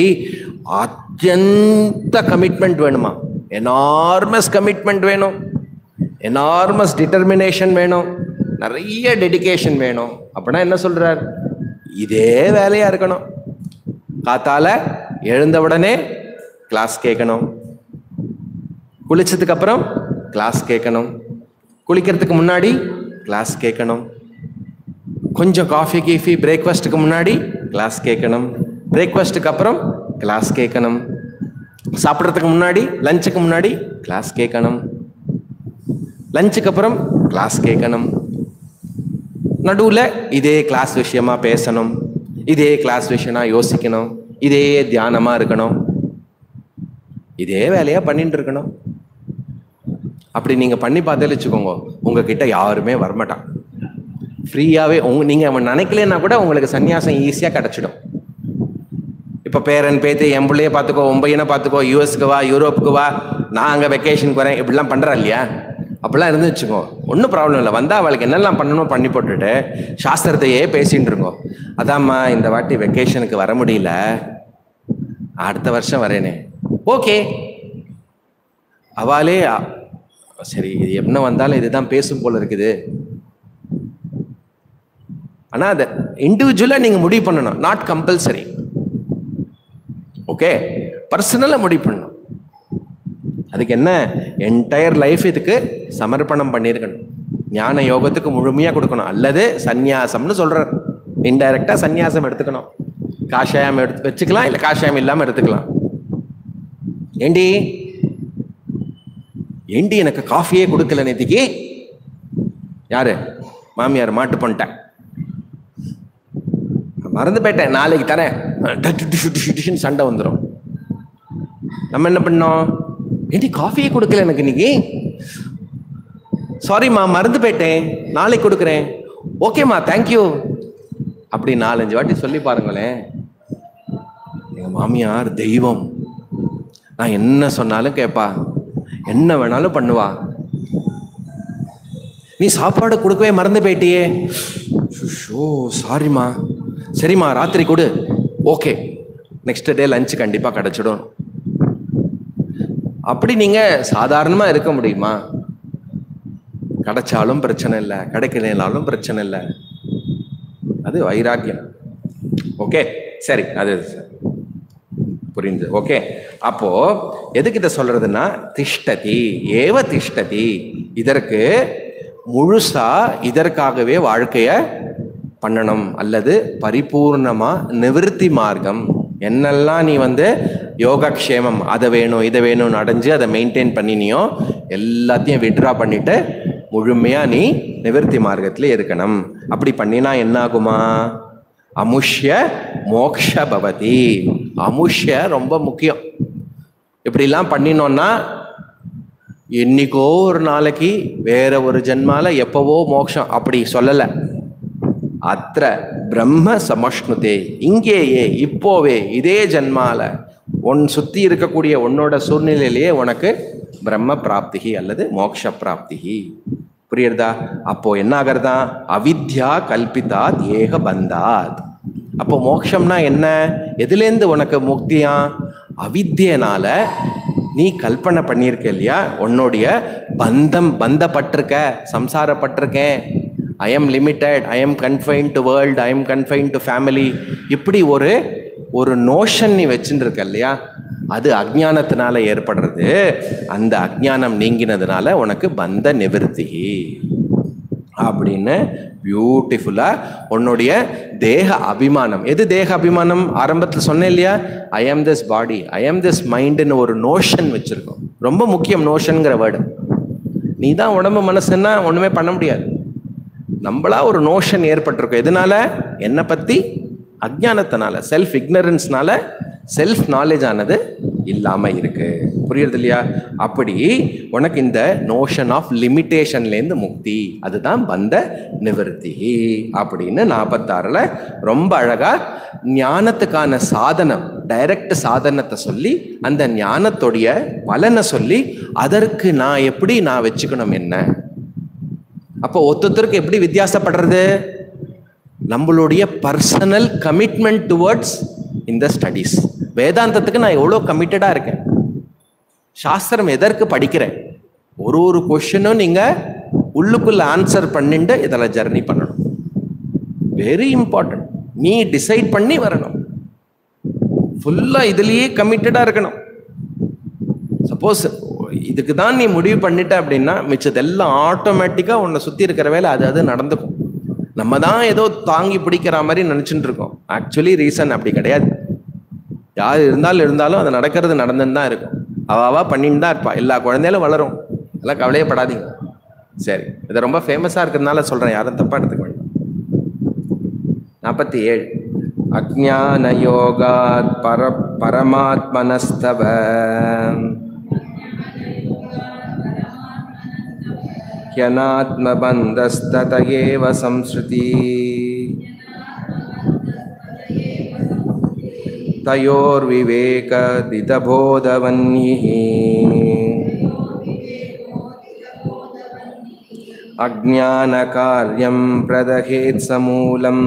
அத்தியந்த கமிட்மெண்ட் வேணுமா எனார்மஸ் கமிட்மெண்ட் வேணும் எனார்மஸ் டிட்டர்மினேஷன் வேணும் நிறைய டெடிகேஷன் வேணும் அப்படின்னா என்ன சொல்றார் இதே வேலையா இருக்கணும் காத்தால எழுந்த உடனே கிளாஸ் கேட்கணும் குளிச்சதுக்கு அப்புறம் கிளாஸ் கேட்கணும் குளிக்கிறதுக்கு முன்னாடி கிளாஸ் கேட்கணும் கொஞ்சம் காஃபி கீஃபி பிரேக்ஃபாஸ்ட்டுக்கு முன்னாடி கிளாஸ் கேட்கணும் பிரேக்ஃபாஸ்ட்டுக்கு அப்புறம் கிளாஸ் கேட்கணும் சாப்பிட்றதுக்கு முன்னாடி லஞ்சுக்கு முன்னாடி கிளாஸ் கேட்கணும் லஞ்சுக்கு அப்புறம் கிளாஸ் கேட்கணும் நடுவில் இதே கிளாஸ் விஷயமா பேசணும் இதே கிளாஸ் விஷயமா யோசிக்கணும் இதே தியானமாக இருக்கணும் இதே வேலையாக பண்ணிட்டு இருக்கணும் அப்படி நீங்கள் பண்ணி பார்த்தே வச்சுக்கோங்க உங்ககிட்ட யாருமே வரமாட்டான் ஃப்ரீயாகவே உங்க நீங்கள் அவன் நினைக்கலன்னா கூட உங்களுக்கு சன்னியாசம் ஈஸியாக கிடச்சிடும் இப்போ பேரன் பேத்து என் பிள்ளைய பார்த்துக்கோ உன் பையனை பார்த்துக்கோ யூஎஸ்க்கு வா யூரோப்புக்கு வா நான் அங்கே வெக்கேஷனுக்கு வரேன் இப்படிலாம் பண்ணுறா இல்லையா அப்படிலாம் இருந்து வச்சுக்கோ ஒன்றும் ப்ராப்ளம் இல்லை வந்தால் அவளுக்கு என்னெல்லாம் பண்ணணும் பண்ணி போட்டுட்டு சாஸ்திரத்தையே பேசின்னு இருக்கோம் அதாம்மா இந்த வாட்டி வெக்கேஷனுக்கு வர முடியல அடுத்த வருஷம் வரேனே ஓகே அவளே அ- சரி இது என்ன வந்தாலும் இதுதான் பேசும் போல இருக்குது ஆனா அதை இண்டிவிஜுவலா நீங்க முடிவு பண்ணணும் நாட் கம்பல்சரி ஓகே பர்சனலா முடிவு பண்ணணும் அதுக்கு என்ன என்டையர் லைஃப் இதுக்கு சமர்ப்பணம் பண்ணியிருக்கணும் ஞான யோகத்துக்கு முழுமையா கொடுக்கணும் அல்லது சந்நியாசம்னு சொல்றார் இன்டைரக்டா சந்நியாசம் எடுத்துக்கணும் காஷாயம் எடுத்து வச்சுக்கலாம் இல்ல காஷாயம் இல்லாம எடுத்துக்கலாம் ஏண்டி ஏண்டி எனக்கு காஃபியே கொடுக்கல நேத்திக்கு யாரு மாமியார் மாட்டு பண்ணிட்டேன் மறந்து போயிட்டேன் நாளைக்கு தரேன் டட்டு டிஷு டிஷு டிஷுன்னு சண்டை வந்துடும் நம்ம என்ன பண்ணோம் ஏண்டி காஃபியே கொடுக்கல எனக்கு இன்னைக்கு சாரிம்மா மறந்து போயிட்டேன் நாளைக்கு கொடுக்குறேன் ஓகேம்மா தேங்க்யூ அப்படி நாலஞ்சு வாட்டி சொல்லி பாருங்களேன் எங்க மாமியார் தெய்வம் நான் என்ன சொன்னாலும் கேட்பா என்ன வேணாலும் பண்ணுவா நீ சாப்பாடு கொடுக்கவே மறந்து போயிட்டியே ஷோ சாரிம்மா சரிம்மா ராத்திரி கொடு ஓகே நெக்ஸ்ட் டே லஞ்ச் கண்டிப்பா கிடைச்சிடும் அப்படி நீங்க சாதாரணமா இருக்க முடியுமா கிடைச்சாலும் பிரச்சனை இல்லை கிடைக்கலனாலும் பிரச்சனை இல்லை அது வைராக்கியம் ஓகே சரி அது புரிந்து ஓகே அப்போ எதுக்கு இதை சொல்றதுன்னா திஷ்டதி ஏவ திஷ்டதி இதற்கு முழுசா இதற்காகவே வாழ்க்கைய பண்ணணும் அல்லது பரிபூர்ணமா நிவிருத்தி மார்க்கம் என்னெல்லாம் நீ வந்து யோகக்ஷேமம் அதை வேணும் இதை வேணும்னு அடைஞ்சு அதை மெயின்டைன் பண்ணினியோ எல்லாத்தையும் விட்ரா பண்ணிட்டு முழுமையா நீ நிவிருத்தி மார்க்கத்துல இருக்கணும் அப்படி பண்ணினா என்ன ஆகுமா அமுஷ்ய மோக்ஷ பவதி அமுஷ்ய ரொம்ப முக்கியம் இப்படிலாம் பண்ணினோம்னா என்னைக்கோ ஒரு நாளைக்கு வேற ஒரு ஜென்மால எப்பவோ மோட்சம் அப்படி சொல்லலை அத்திர பிரம்ம சமஷ்ணுதே இங்கேயே இப்போவே இதே ஜன்மால உன் சுத்தி இருக்கக்கூடிய உன்னோட சூழ்நிலையிலேயே உனக்கு பிரம்ம பிராப்திகி அல்லது மோக்ஷ பிராப்திகி புரியுறதா அப்போ என்ன ஆகிறதா அவித்யா கல்பிதாத் ஏக பந்தாத் அப்போ மோக்ஷம்னா என்ன எதுலேருந்து உனக்கு முக்தியா அவித்தியனால நீ கல்பனை பண்ணியிருக்க இல்லையா உன்னுடைய பந்தம் பந்தப்பட்டிருக்க சம்சாரப்பட்டிருக்கேன் I am limited I am confine to world I am confine to family இப்படி ஒரு ஒரு நோஷன் நீ வச்சுட்டு இருக்க இல்லையா அது அஜ்ஞானத்தினால ஏற்படுறது அந்த அஜ்ஞானம் நீங்கினதுனால உனக்கு பந்த நிவர்த்தி அப்படின்னு பியூட்டிஃபுல்லா உன்னுடைய தேக அபிமானம் எது தேக அபிமானம் ஆரம்பத்தில் சொன்னேன் இல்லையா ஐ ஆம் திஸ் பாடி ஐ ஆம் திஸ் மைண்டுன்னு ஒரு நோஷன் வச்சிருக்கோம் ரொம்ப முக்கியம் நோஷன்ங்கிற வேர்டு நீ தான் உடம்பு மனசுன்னா ஒண்ணுமே பண்ண முடியாது நம்மளா ஒரு நோஷன் ஏற்பட்டிருக்கும் எதனால என்னை பத்தி அஜ்ஞானத்தினால செல்ஃப் இக்னரன்ஸ்னால செல்ஃப் நாலேஜ் ஆனது இல்லாம இருக்கு புரியுறது இல்லையா அப்படி உனக்கு இந்த நோஷன் ஆஃப் லிமிட்டேஷன்லேருந்து முக்தி அதுதான் பந்த நிவர்த்தி அப்படின்னு நாற்பத்தாறுல ரொம்ப அழகா ஞானத்துக்கான சாதனம் டைரக்ட் சாதனத்தை சொல்லி அந்த ஞானத்துடைய பலனை சொல்லி அதற்கு நான் எப்படி நான் வச்சுக்கணும் என்ன அப்போ ஒருத்தருக்கு எப்படி வித்தியாசப்படுறது நம்மளுடைய பர்சனல் கமிட்மெண்ட் டுவர்ட்ஸ் இந்த ஸ்டடீஸ் வேதாந்தத்துக்கு நான் எவ்வளோ கமிட்டடாக இருக்கேன் சாஸ்திரம் எதற்கு படிக்கிறேன் ஒரு ஒரு கொஷனும் நீங்கள் உள்ளுக்குள்ள ஆன்சர் பண்ணிட்டு இதில் ஜர்னி பண்ணணும் வெரி இம்பார்ட்டன்ட் நீ டிசைட் பண்ணி வரணும் ஃபுல்லாக இதுலேயே கமிட்டடாக இருக்கணும் சப்போஸ் இதுக்கு தான் நீ முடிவு பண்ணிட்ட அப்படின்னா மிச்சதெல்லாம் ஆட்டோமேட்டிக்காக உன்னை சுற்றி இருக்கிற வேலை அது அது நடந்துக்கும் நம்ம தான் ஏதோ தாங்கி பிடிக்கிற மாதிரி நினச்சிட்டு இருக்கோம் ஆக்சுவலி ரீசன் அப்படி கிடையாது யார் இருந்தாலும் இருந்தாலும் அது நடக்கிறது நடந்துன்னு தான் இருக்கும் அவாவா பண்ணிட்டு தான் இருப்பா எல்லா குழந்தைகளும் வளரும் எல்லாம் கவலையே படாதீங்க சரி இது ரொம்ப ஃபேமஸாக இருக்கிறதுனால சொல்கிறேன் யாரும் தப்பாக எடுத்துக்க வேண்டாம் நாற்பத்தி ஏழு அஜான யோகாத் பர பரமாத்மனஸ்தவ ह्यनात्मबन्धस्तत एव संसृति तयोर्विवेकदितबोधवन्यिः अज्ञानकार्यं प्रदहेत् समूलम्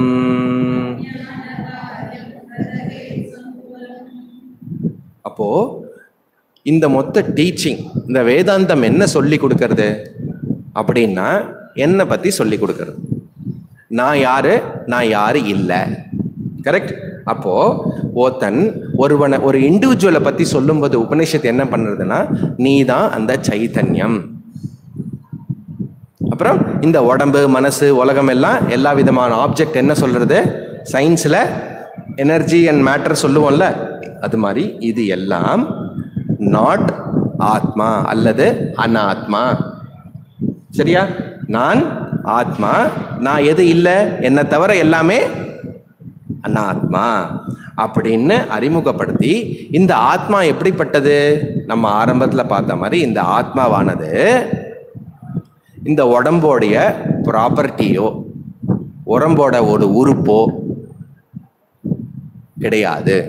அப்போ இந்த மொத்த டீச்சிங் இந்த வேதாந்தம் என்ன சொல்லி கொடுக்கறது அப்படின்னா என்னை பத்தி சொல்லி கொடுக்கறது நான் யாரு நான் யாரு இல்லை கரெக்ட் அப்போ ஒருத்தன் ஒருவனை ஒரு இண்டிவிஜுவலை பத்தி சொல்லும்போது உபநிஷத்து என்ன பண்ணுறதுன்னா நீ தான் அந்த சைத்தன்யம் அப்புறம் இந்த உடம்பு மனசு உலகம் எல்லாம் எல்லா விதமான ஆப்ஜெக்ட் என்ன சொல்றது சயின்ஸ்ல எனர்ஜி அண்ட் மேட்டர் சொல்லுவோம்ல அது மாதிரி இது எல்லாம் நாட் ஆத்மா அல்லது அனாத்மா சரியா நான் ஆத்மா நான் எது இல்லை என்னை தவிர எல்லாமே அனாத்மா அப்படின்னு அறிமுகப்படுத்தி இந்த ஆத்மா எப்படிப்பட்டது நம்ம ஆரம்பத்துல பார்த்த மாதிரி இந்த ஆத்மாவானது இந்த உடம்போடைய ப்ராப்பர்ட்டியோ உடம்போட ஒரு உறுப்போ கிடையாது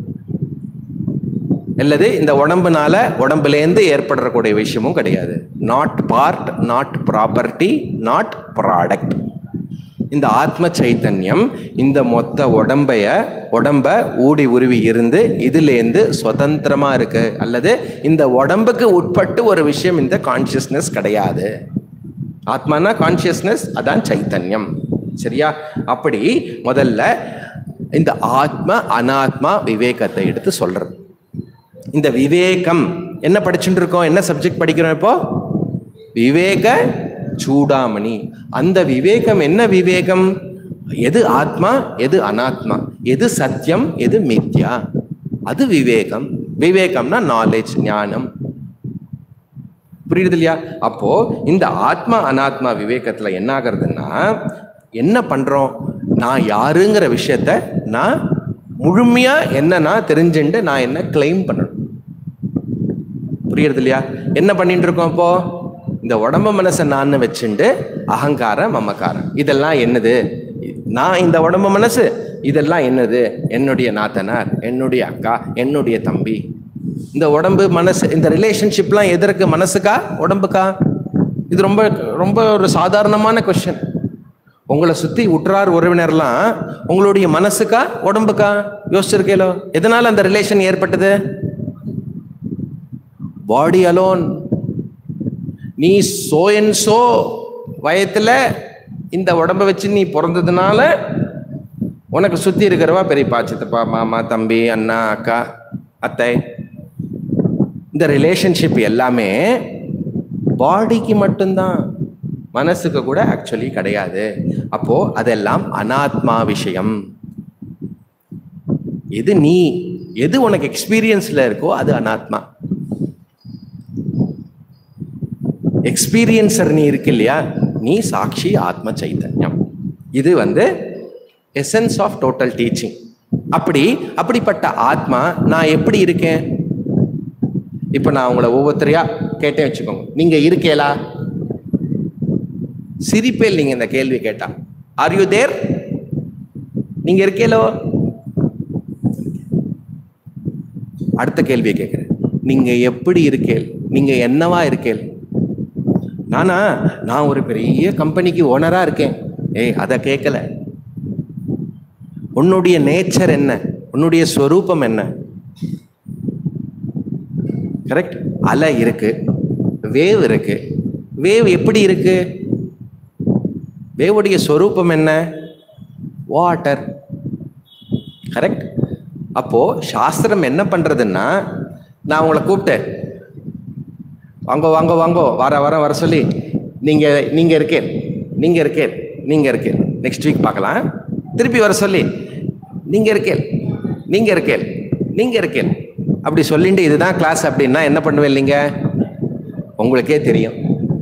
அல்லது இந்த உடம்புனால உடம்புலேருந்து ஏற்படக்கூடிய விஷயமும் கிடையாது not part not property not product இந்த ஆத்ம சைத்தன்யம் இந்த மொத்த உடம்பைய உடம்ப ஊடி உருவி இருந்து இதுலேருந்து சுதந்திரமா இருக்கு அல்லது இந்த உடம்புக்கு உட்பட்டு ஒரு விஷயம் இந்த கான்சியஸ்னஸ் கிடையாது ஆத்மானா கான்சியஸ்னஸ் அதான் சைத்தன்யம் சரியா அப்படி முதல்ல இந்த ஆத்ம அனாத்மா விவேகத்தை எடுத்து சொல்றது இந்த விவேகம் என்ன படிச்சுட்டு இருக்கோம் என்ன சப்ஜெக்ட் படிக்கிறோம் இப்போ விவேக சூடாமணி அந்த விவேகம் என்ன விவேகம் எது ஆத்மா எது அனாத்மா எது சத்தியம் எது மித்யா அது விவேகம் விவேகம்னா நாலேஜ் ஞானம் புரியுது இல்லையா அப்போ இந்த ஆத்மா அனாத்மா விவேகத்துல என்ன ஆகுறதுன்னா என்ன பண்றோம் நான் யாருங்கிற விஷயத்த நான் முழுமையா என்ன நான் தெரிஞ்சுட்டு நான் என்ன கிளைம் பண்ணணும் புரியுறது இல்லையா என்ன பண்ணிட்டு இருக்கோம் இப்போ இந்த உடம்பு மனசை நான் வச்சுண்டு அகங்காரம் மமக்காரம் இதெல்லாம் என்னது நான் இந்த உடம்பு மனசு இதெல்லாம் என்னது என்னுடைய நாத்தனார் என்னுடைய அக்கா என்னுடைய தம்பி இந்த உடம்பு மனசு இந்த ரிலேஷன்ஷிப்லாம் எதற்கு மனசுக்கா உடம்புக்கா இது ரொம்ப ரொம்ப ஒரு சாதாரணமான கொஸ்டின் உங்களை சுத்தி உற்றார் உறவினர்லாம் உங்களுடைய மனசுக்கா உடம்புக்கா யோசிச்சிருக்கேலோ எதனால அந்த ரிலேஷன் ஏற்பட்டது பாடி அலோன் நீ சோ அண்ட் சோ வயத்துல இந்த உடம்ப வச்சு நீ பிறந்ததுனால உனக்கு சுத்தி இருக்கிறவா பெரியப்பா சித்தப்பா மாமா தம்பி அண்ணா அக்கா அத்தை இந்த ரிலேஷன்ஷிப் எல்லாமே பாடிக்கு மட்டும்தான் மனசுக்கு கூட ஆக்சுவலி கிடையாது அப்போ அதெல்லாம் அனாத்மா விஷயம் எது நீ எது உனக்கு எக்ஸ்பீரியன்ஸ்ல இருக்கோ அது அனாத்மா எக்ஸ்பீரியன்சர் நீ இருக்கு இல்லையா நீ சாட்சி ஆத்ம சைத்தன்யம் இது வந்து எசன்ஸ் ஆஃப் டோட்டல் டீச்சிங் அப்படி அப்படிப்பட்ட ஆத்மா நான் எப்படி இருக்கேன் இப்ப நான் உங்களை ஒவ்வொருத்தரையா கேட்டேன் வச்சுக்கோங்க நீங்க இருக்கேலா சிரிப்பேல் நீங்க இந்த கேள்வி கேட்டா ஆர் யூ தேர் நீங்க இருக்கேலோ அடுத்த கேள்வியை கேட்கிறேன் நீங்க எப்படி இருக்கேல் நீங்க என்னவா இருக்கேல் நானா நான் ஒரு பெரிய கம்பெனிக்கு ஓனரா இருக்கேன் ஏய் அதை கேட்கல உன்னுடைய நேச்சர் என்ன உன்னுடைய ஸ்வரூபம் என்ன கரெக்ட் அலை இருக்கு வேவ் இருக்கு வேவ் எப்படி இருக்கு வேவுடைய ஸ்வரூபம் என்ன வாட்டர் கரெக்ட் அப்போ சாஸ்திரம் என்ன பண்றதுன்னா நான் உங்களை கூப்பிட்டேன் வாங்கோ வாங்கோ வாங்கோ வர வர வர சொல்லி நீங்க நீங்க இருக்கேன் நீங்க இருக்கேன் நீங்க இருக்கேன் நெக்ஸ்ட் வீக் பார்க்கலாம் திருப்பி வர சொல்லி நீங்க இருக்கேன் நீங்க இருக்கேன் நீங்க இருக்கேன் அப்படி சொல்லிட்டு இதுதான் கிளாஸ் அப்படின்னா என்ன பண்ணுவேன் நீங்க உங்களுக்கே தெரியும்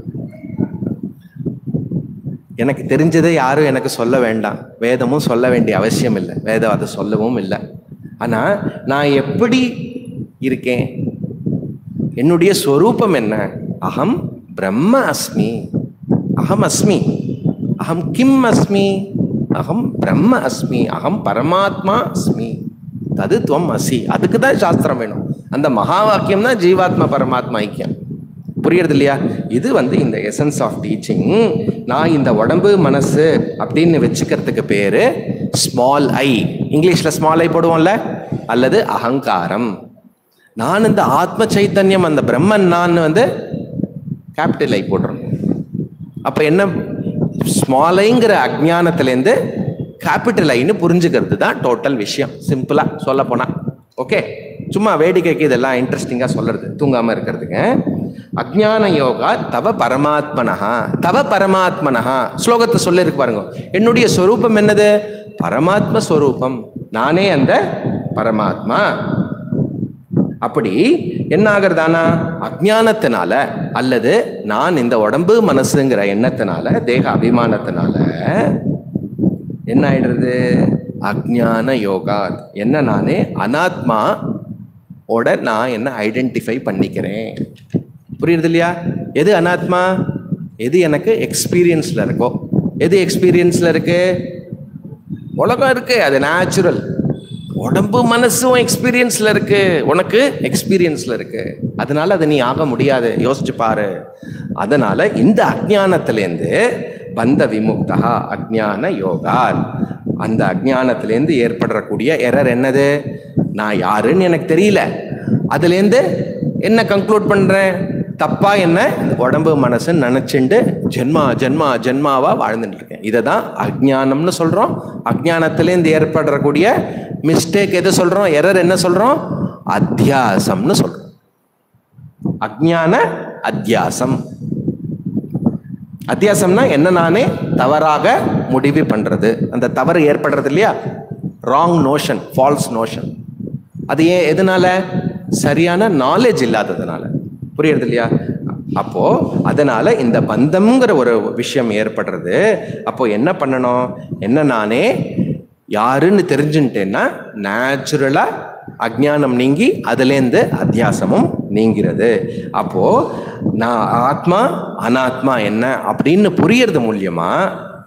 எனக்கு தெரிஞ்சதை யாரும் எனக்கு சொல்ல வேண்டாம் வேதமும் சொல்ல வேண்டிய அவசியம் இல்லை வேதம் அதை சொல்லவும் இல்லை ஆனா நான் எப்படி இருக்கேன் என்னுடைய ஸ்வரூபம் என்ன அகம் பிரம்ம அஸ்மி அகம் அஸ்மி அகம் கிம் அஸ்மி அகம் பிரம்ம அஸ்மி அகம் பரமாத்மா அஸ்மி தது துவம் அசி அதுக்கு தான் சாஸ்திரம் வேணும் அந்த மகா வாக்கியம் தான் ஜீவாத்மா பரமாத்மா ஐக்கியம் புரியுறது இல்லையா இது வந்து இந்த எசன்ஸ் ஆஃப் டீச்சிங் நான் இந்த உடம்பு மனசு அப்படின்னு வச்சுக்கிறதுக்கு பேரு ஸ்மால் ஐ இங்கிலீஷ்ல ஸ்மால் ஐ போடுவோம்ல அல்லது அகங்காரம் நான் இந்த ஆத்ம சைத்தன்யம் அந்த பிரம்மன் நான் வந்து கேபிட்டல் ஐ போடுறோம் அப்ப என்ன ஸ்மாலைங்கிற அஜ்ஞானத்திலேருந்து கேபிட்டல் ஐன்னு புரிஞ்சுக்கிறது தான் டோட்டல் விஷயம் சிம்பிளா சொல்ல போனா ஓகே சும்மா வேடிக்கைக்கு இதெல்லாம் இன்ட்ரெஸ்டிங்கா சொல்றது தூங்காம இருக்கிறதுக்கு அஜ்ஞான யோகா தவ பரமாத்மனஹா தவ பரமாத்மனஹா ஸ்லோகத்தை சொல்லிருக்கு பாருங்க என்னுடைய ஸ்வரூபம் என்னது பரமாத்ம ஸ்வரூபம் நானே அந்த பரமாத்மா அப்படி என்ன ஆகுறதானா அஜ்ஞானத்தினால அல்லது நான் இந்த உடம்பு மனசுங்கிற எண்ணத்தினால தேக அபிமானத்தினால என்ன ஆயிடுறது அஜ்ஞான யோகா என்ன நானே அனாத்மா ஓட நான் என்ன ஐடென்டிஃபை பண்ணிக்கிறேன் புரியுறது இல்லையா எது அனாத்மா எது எனக்கு எக்ஸ்பீரியன்ஸ்ல இருக்கோ எது எக்ஸ்பீரியன்ஸ்ல இருக்கு உலகம் இருக்கு அது நேச்சுரல் உடம்பு மனசும் எக்ஸ்பீரியன்ஸ்ல இருக்கு உனக்கு எக்ஸ்பீரியன்ஸ்ல இருக்கு அதனால அதை நீ ஆக முடியாது யோசிச்சு பாரு அதனால இந்த அஜ்ஞானத்திலேருந்து பந்த விமுக்தா அஜ்ஞான யோகா அந்த அஜ்ஞானத்திலேருந்து ஏற்படக்கூடிய எரர் என்னது நான் யாருன்னு எனக்கு தெரியல அதுலேருந்து என்ன கன்க்ளூட் பண்றேன் தப்பா என்ன உடம்பு மனசுன்னு நினைச்சுண்டு ஜென்மா ஜென்மா ஜென்மாவா வாழ்ந்துட்டு இருக்கேன் இதை தான் அஜ்ஞானம்னு சொல்றோம் அஜ்ஞானத்திலேருந்து ஏற்படக்கூடிய மிஸ்டேக் எது சொல்றோம் எரர் என்ன சொல்றோம் அத்தியாசம்னு சொல்றோம் அஜ்ஞான அத்தியாசம் அத்தியாசம்னா என்ன நானே தவறாக முடிவு பண்றது அந்த தவறு ஏற்படுறது இல்லையா ராங் நோஷன் ஃபால்ஸ் நோஷன் அது ஏன் எதனால சரியான நாலேஜ் இல்லாததுனால புரியுறது இல்லையா அப்போ அதனால இந்த பந்தம்ங்கிற ஒரு விஷயம் ஏற்படுறது அப்போ என்ன பண்ணணும் என்ன நானே யாருன்னு தெரிஞ்சுட்டேன்னா நேச்சுரலா அஜ்ஞானம் நீங்கி அதுலேருந்து அத்தியாசமும் நீங்கிறது அப்போ நான் ஆத்மா அனாத்மா என்ன அப்படின்னு புரியறது மூலியமா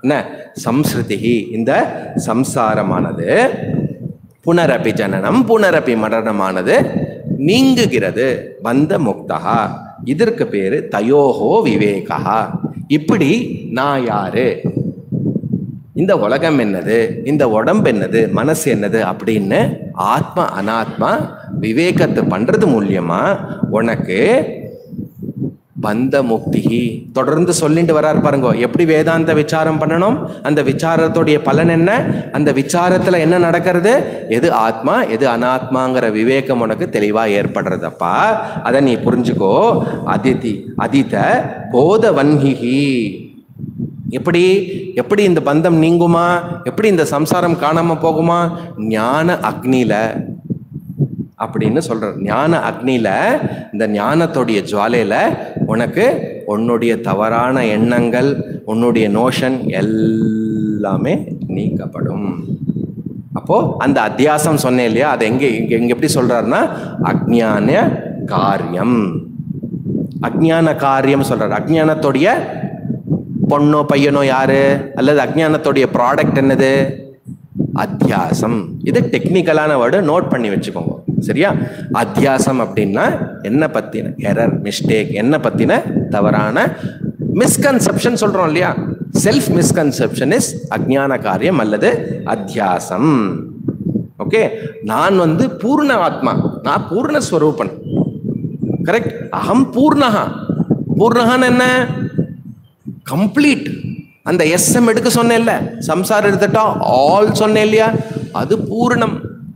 என்ன சம்ஸ்ருதி இந்த சம்சாரமானது புனரப்பி ஜனனம் புனரப்பி மரணமானது நீங்குகிறது பந்த முக்தா இதற்கு பேரு தயோஹோ விவேகா இப்படி நான் யாரு இந்த உலகம் என்னது இந்த உடம்பு என்னது மனசு என்னது அப்படின்னு ஆத்மா அனாத்மா விவேகத்தை பண்றது மூலியமா உனக்கு பந்த முக்தி தொடர்ந்து சொல்லிட்டு வரார் பாருங்க எப்படி வேதாந்த விசாரம் பண்ணணும் அந்த விசாரத்துடைய பலன் என்ன அந்த விசாரத்துல என்ன நடக்கிறது எது ஆத்மா எது அனாத்மாங்கிற விவேகம் உனக்கு தெளிவா ஏற்படுறதப்பா அதை நீ புரிஞ்சுக்கோ அதிதி அதித போத வன்ஹிஹி எப்படி எப்படி இந்த பந்தம் நீங்குமா எப்படி இந்த சம்சாரம் காணாம போகுமா ஞான அக்னியில அப்படின்னு சொல்ற ஞான அக்னியில இந்த ஞானத்துடைய ஜுவாலையில உனக்கு உன்னுடைய தவறான எண்ணங்கள் உன்னுடைய நோஷன் எல்லாமே நீக்கப்படும் அப்போ அந்த அத்தியாசம் சொன்னேன் இல்லையா அது எங்க இங்க இங்க எப்படி சொல்றாருன்னா அஜ்ஞான காரியம் அஜ்ஞான காரியம் சொல்றாரு அஜ்ஞானத்துடைய பொண்ணோ பையனோ யாரு அல்லது அஜ்ஞானத்துடைய ப்ராடக்ட் என்னது அத்தியாசம் இது டெக்னிக்கலான வேர்டு நோட் பண்ணி வச்சுக்கோங்க சரியா அத்தியாசம் அப்படின்னா என்ன பத்தின எரர் மிஸ்டேக் என்ன பத்தின தவறான மிஸ்கன்செப்ஷன் சொல்றோம் இல்லையா செல்ஃப் மிஸ்கன்செப்ஷன் இஸ் அஜ்ஞான காரியம் அல்லது அத்தியாசம் ஓகே நான் வந்து பூர்ண ஆத்மா நான் பூர்ண ஸ்வரூபன் கரெக்ட் அகம் பூர்ணகா பூர்ணகான்னு என்ன கம்ப்ளீட் அந்த எஸ்எம் எடுக்க சொன்னேன்ல சம்சாரம் எடுத்துட்டா ஆல் சொன்னேன் இல்லையா அது பூரணம்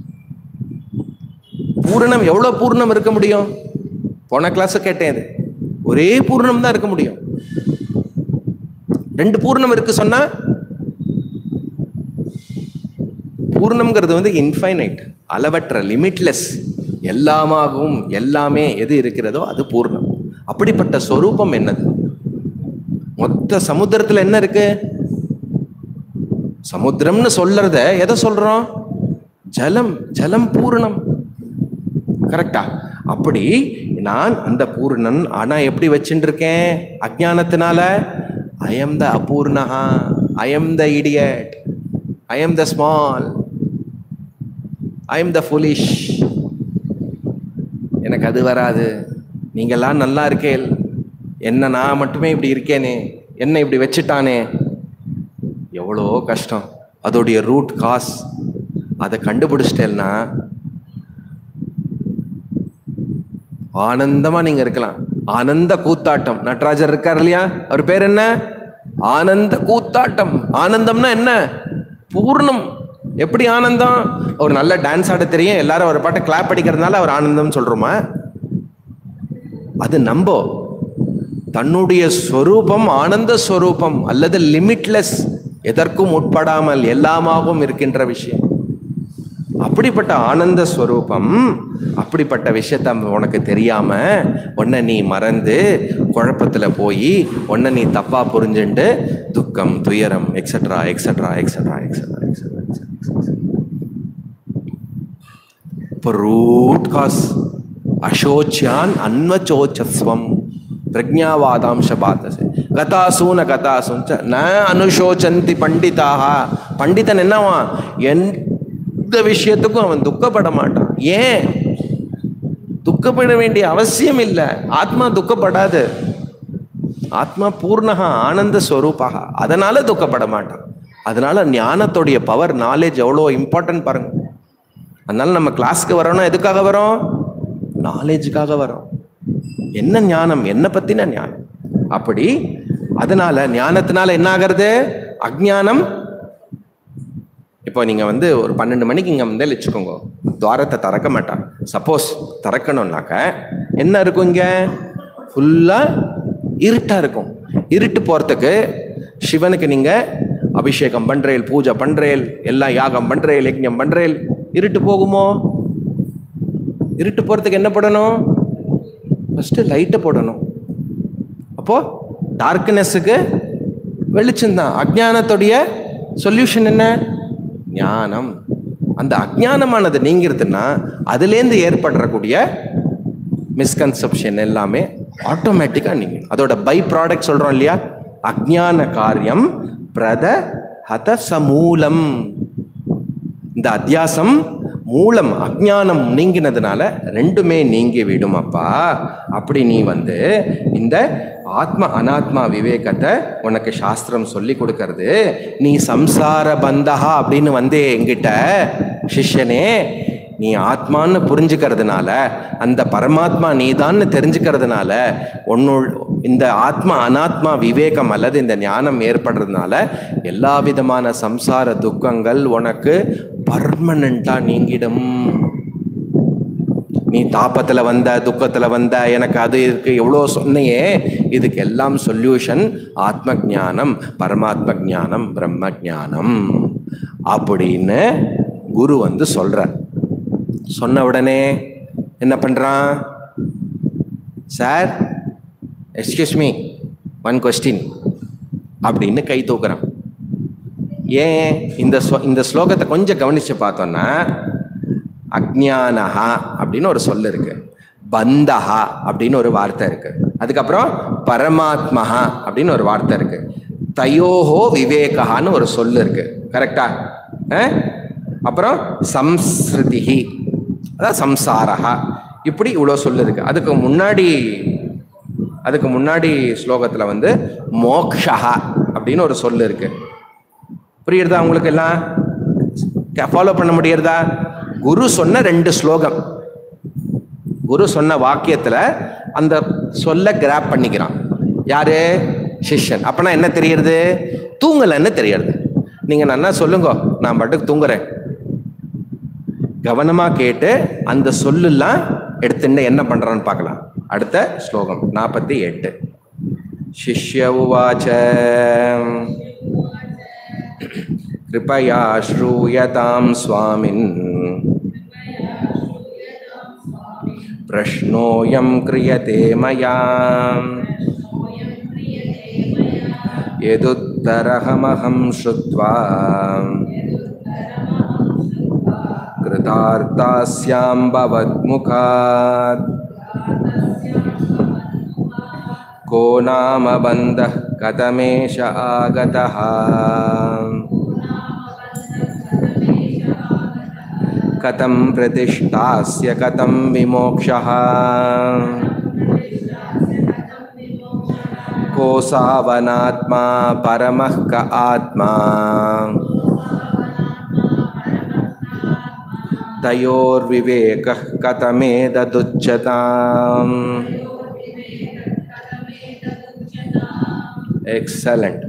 பூரணம் எவ்வளவு பூர்ணம் இருக்க முடியும் போன கிளாஸ் கேட்டேன் இது ஒரே பூர்ணம் தான் இருக்க முடியும் ரெண்டு பூர்ணம் இருக்கு சொன்னா பூர்ணம்ங்கிறது வந்து இன்ஃபைனைட் அளவற்ற லிமிட்லெஸ் எல்லாமாகவும் எல்லாமே எது இருக்கிறதோ அது பூர்ணம் அப்படிப்பட்ட சொரூபம் என்னது மொத்த சமுத்திரத்துல என்ன இருக்கு சமுத்திரம்னு சொல்றத எதை சொல்றோம் ஜலம் ஜலம் பூரணம் கரெக்டா அப்படி நான் அந்த பூர்ணன் ஆனா எப்படி வச்சுட்டு இருக்கேன் அஜானத்தினால ஐ எம் த அபூர்ணஹா I am the idiot I am the small I am the foolish எனக்கு அது வராது நீங்கெல்லாம் நல்லா இருக்கேன் என்ன நான் மட்டுமே இப்படி இருக்கேனே என்ன இப்படி வச்சுட்டானே எவ்வளோ கஷ்டம் அதோடைய ரூட் காஸ் அதை கண்டுபிடிச்சிட்டேன்னா ஆனந்தமா நீங்க இருக்கலாம் ஆனந்த கூத்தாட்டம் நடராஜர் இருக்கார் இல்லையா அவர் பேர் என்ன ஆனந்த கூத்தாட்டம் ஆனந்தம்னா என்ன பூர்ணம் எப்படி ஆனந்தம் அவர் நல்ல டான்ஸ் ஆட தெரியும் எல்லாரும் அவர் பாட்டை கிளாப் அடிக்கிறதுனால அவர் ஆனந்தம் சொல்றோமா அது நம்போ தன்னுடைய ஸ்வரூபம் ஆனந்த ஸ்வரூபம் அல்லது லிமிட்லெஸ் எதற்கும் உட்படாமல் எல்லாமாகவும் இருக்கின்ற விஷயம் அப்படிப்பட்ட ஆனந்த ஸ்வரூபம் அப்படிப்பட்ட விஷயத்த உனக்கு தெரியாம உன்னை நீ மறந்து குழப்பத்துல போய் உன்னை நீ தப்பா புரிஞ்சுண்டு துக்கம் துயரம் extra extra extra extra extra இப்போ ரூட் காஸ் அசோச்சியான் அன்வச்சோச்சஸ்வம் பிரஜாவாதாம்ச பாத்தசே கதாசூன கதாசூன் ச ந அனுசோச்சந்தி பண்டிதாக பண்டிதன் என்னவா எந்த விஷயத்துக்கும் அவன் துக்கப்பட மாட்டான் ஏன் துக்கப்பட வேண்டிய அவசியம் இல்லை ஆத்மா துக்கப்படாது ஆத்மா பூர்ணகா ஆனந்த ஸ்வரூபாக அதனால துக்கப்பட மாட்டான் அதனால ஞானத்துடைய பவர் நாலேஜ் எவ்வளோ இம்பார்ட்டன்ட் பாருங்க அதனால நம்ம கிளாஸ்க்கு வரோம்னா எதுக்காக வரோம் நாலேஜுக்காக வரோம் என்ன ஞானம் என்ன பத்தின ஞானம் அப்படி அதனால ஞானத்தினால என்ன ஆகிறது அஜ்ஞானம் இப்போ நீங்க வந்து ஒரு பன்னெண்டு மணிக்கு இங்க வந்து வச்சுக்கோங்க துவாரத்தை திறக்க மாட்டான் சப்போஸ் திறக்கணும்னாக்க என்ன இருக்கும் இங்க ஃபுல்லா இருட்டா இருக்கும் இருட்டு போறதுக்கு சிவனுக்கு நீங்க அபிஷேகம் பண்றேல் பூஜை பண்றேல் எல்லாம் யாகம் பண்றேல் யஜ்ஞம் பண்றேல் இருட்டு போகுமோ இருட்டு போறதுக்கு என்ன பண்ணணும் ஃபர்ஸ்ட் லைட்டை போடணும் அப்போ டார்க்னஸுக்கு வெளிச்சம்தான் அஜ்ஞானத்துடைய சொல்யூஷன் என்ன ஞானம் அந்த அஜ்ஞானமானது நீங்கிறதுனா அதுலேருந்து ஏற்படுறக்கூடிய மிஸ்கன்செப்ஷன் எல்லாமே ஆட்டோமேட்டிக்காக நீங்க அதோட பை ப்ராடக்ட் சொல்றோம் இல்லையா அஜ்ஞான காரியம் பிரத ஹத சமூலம் இந்த அத்தியாசம் மூலம் அஜ்ஞானம் நீங்கினதுனால ரெண்டுமே நீங்கி விடும் அப்பா அப்படி நீ வந்து இந்த ஆத்ம அனாத்மா விவேகத்தை உனக்கு சாஸ்திரம் சொல்லி கொடுக்கறது நீ சம்சார பந்தகா அப்படின்னு வந்தே என்கிட்ட சிஷ்யனே நீ ஆத்மான்னு புரிஞ்சுக்கிறதுனால அந்த பரமாத்மா நீதான்னு தெரிஞ்சுக்கிறதுனால உன்னுள் இந்த ஆத்மா அனாத்மா விவேகம் அல்லது இந்த ஞானம் ஏற்படுறதுனால எல்லா விதமான சம்சார துக்கங்கள் உனக்கு பர்மனண்டா நீங்கிடும் நீ தாபத்துல வந்த துக்கத்துல வந்த எனக்கு அது இருக்கு எவ்வளோ சொன்னையே இதுக்கு எல்லாம் சொல்யூஷன் ஆத்ம ஞானம் பரமாத்ம ஞானம் பிரம்ம ஞானம் அப்படின்னு குரு வந்து சொல்றார் சொன்ன உடனே என்ன பண்றான் sir excuse me one question அப்படின்னு கை தூக்குறான் ஏன் இந்த ஸ்லோ- இந்த ஸ்லோகத்தை கொஞ்சம் கவனிச்சு பார்த்தோம்னா அக்ஞானஹா அப்படின்னு ஒரு சொல் இருக்கு பந்தஹா அப்படின்னு ஒரு வார்த்தை இருக்கு அதுக்கப்புறம் பரமாத்மஹா அப்படின்னு ஒரு வார்த்தை இருக்கு தயோஹோ விவேகஹான்னு ஒரு சொல் இருக்கு கரெக்டா அப்புறம் சம்ஸ்ருதிஹி அதான் சம்சாரஹா இப்படி இவ்வளோ சொல் இருக்கு அதுக்கு முன்னாடி அதுக்கு முன்னாடி ஸ்லோகத்துல வந்து மோக்ஷா அப்படின்னு ஒரு சொல் இருக்கு புரியுறதா உங்களுக்கு எல்லாம் ஃபாலோ பண்ண முடியறதா குரு சொன்ன ரெண்டு ஸ்லோகம் குரு சொன்ன வாக்கியத்துல அந்த சொல்ல கிராப் பண்ணிக்கிறான் யாரு சிஷ்யன் அப்பனா என்ன தெரியறது தூங்கலன்னு தெரியறது நீங்க நன்னா சொல்லுங்க நான் பாட்டுக்கு தூங்குறேன் கவனமா கேட்டு அந்த சொல்லெல்லாம் எடுத்துட்டு என்ன பண்றான்னு பார்க்கலாம் அடுத்த ஸ்லோகம் நாற்பத்தி எட்டு शिष्य उवाच कृपया श्रूयतां स्वामिन् प्रश्नोऽयं क्रियते मया यदुत्तरहमहं श्रुत्वा कृतार्तास्यां भवद्मुखात् को नाम बन्धः कथमेष आगतः कथं प्रतिष्ठास्य कथं विमोक्षः को सावनात्मा परमः क आत्मा तयोर्विवेकः कथमेतदुच्यताम् எக்ஸலண்ட்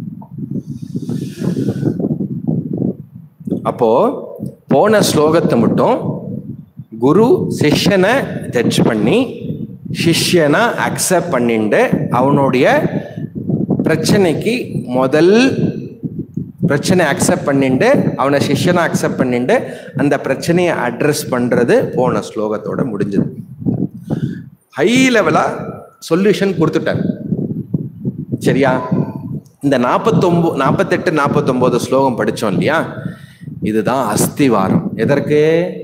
அப்போ போன ஸ்லோகத்தை மட்டும் குரு சிஷ்யனை ஜட்ஜ் பண்ணி சிஷ்யனை அக்செப்ட் பண்ணிட்டு அவனுடைய பிரச்சனைக்கு முதல் பிரச்சனை அக்செப்ட் பண்ணிட்டு அவனை சிஷ்யனை அக்செப்ட் பண்ணிட்டு அந்த பிரச்சனையை அட்ரஸ் பண்றது போன ஸ்லோகத்தோட முடிஞ்சது ஹை லெவலா சொல்யூஷன் கொடுத்துட்டார் சரியா இந்த நாற்பத்தொம்போ நாற்பத்தெட்டு நாற்பத்தொம்போது ஸ்லோகம் படித்தோம் இல்லையா இதுதான் அஸ்திவாரம் எதற்கு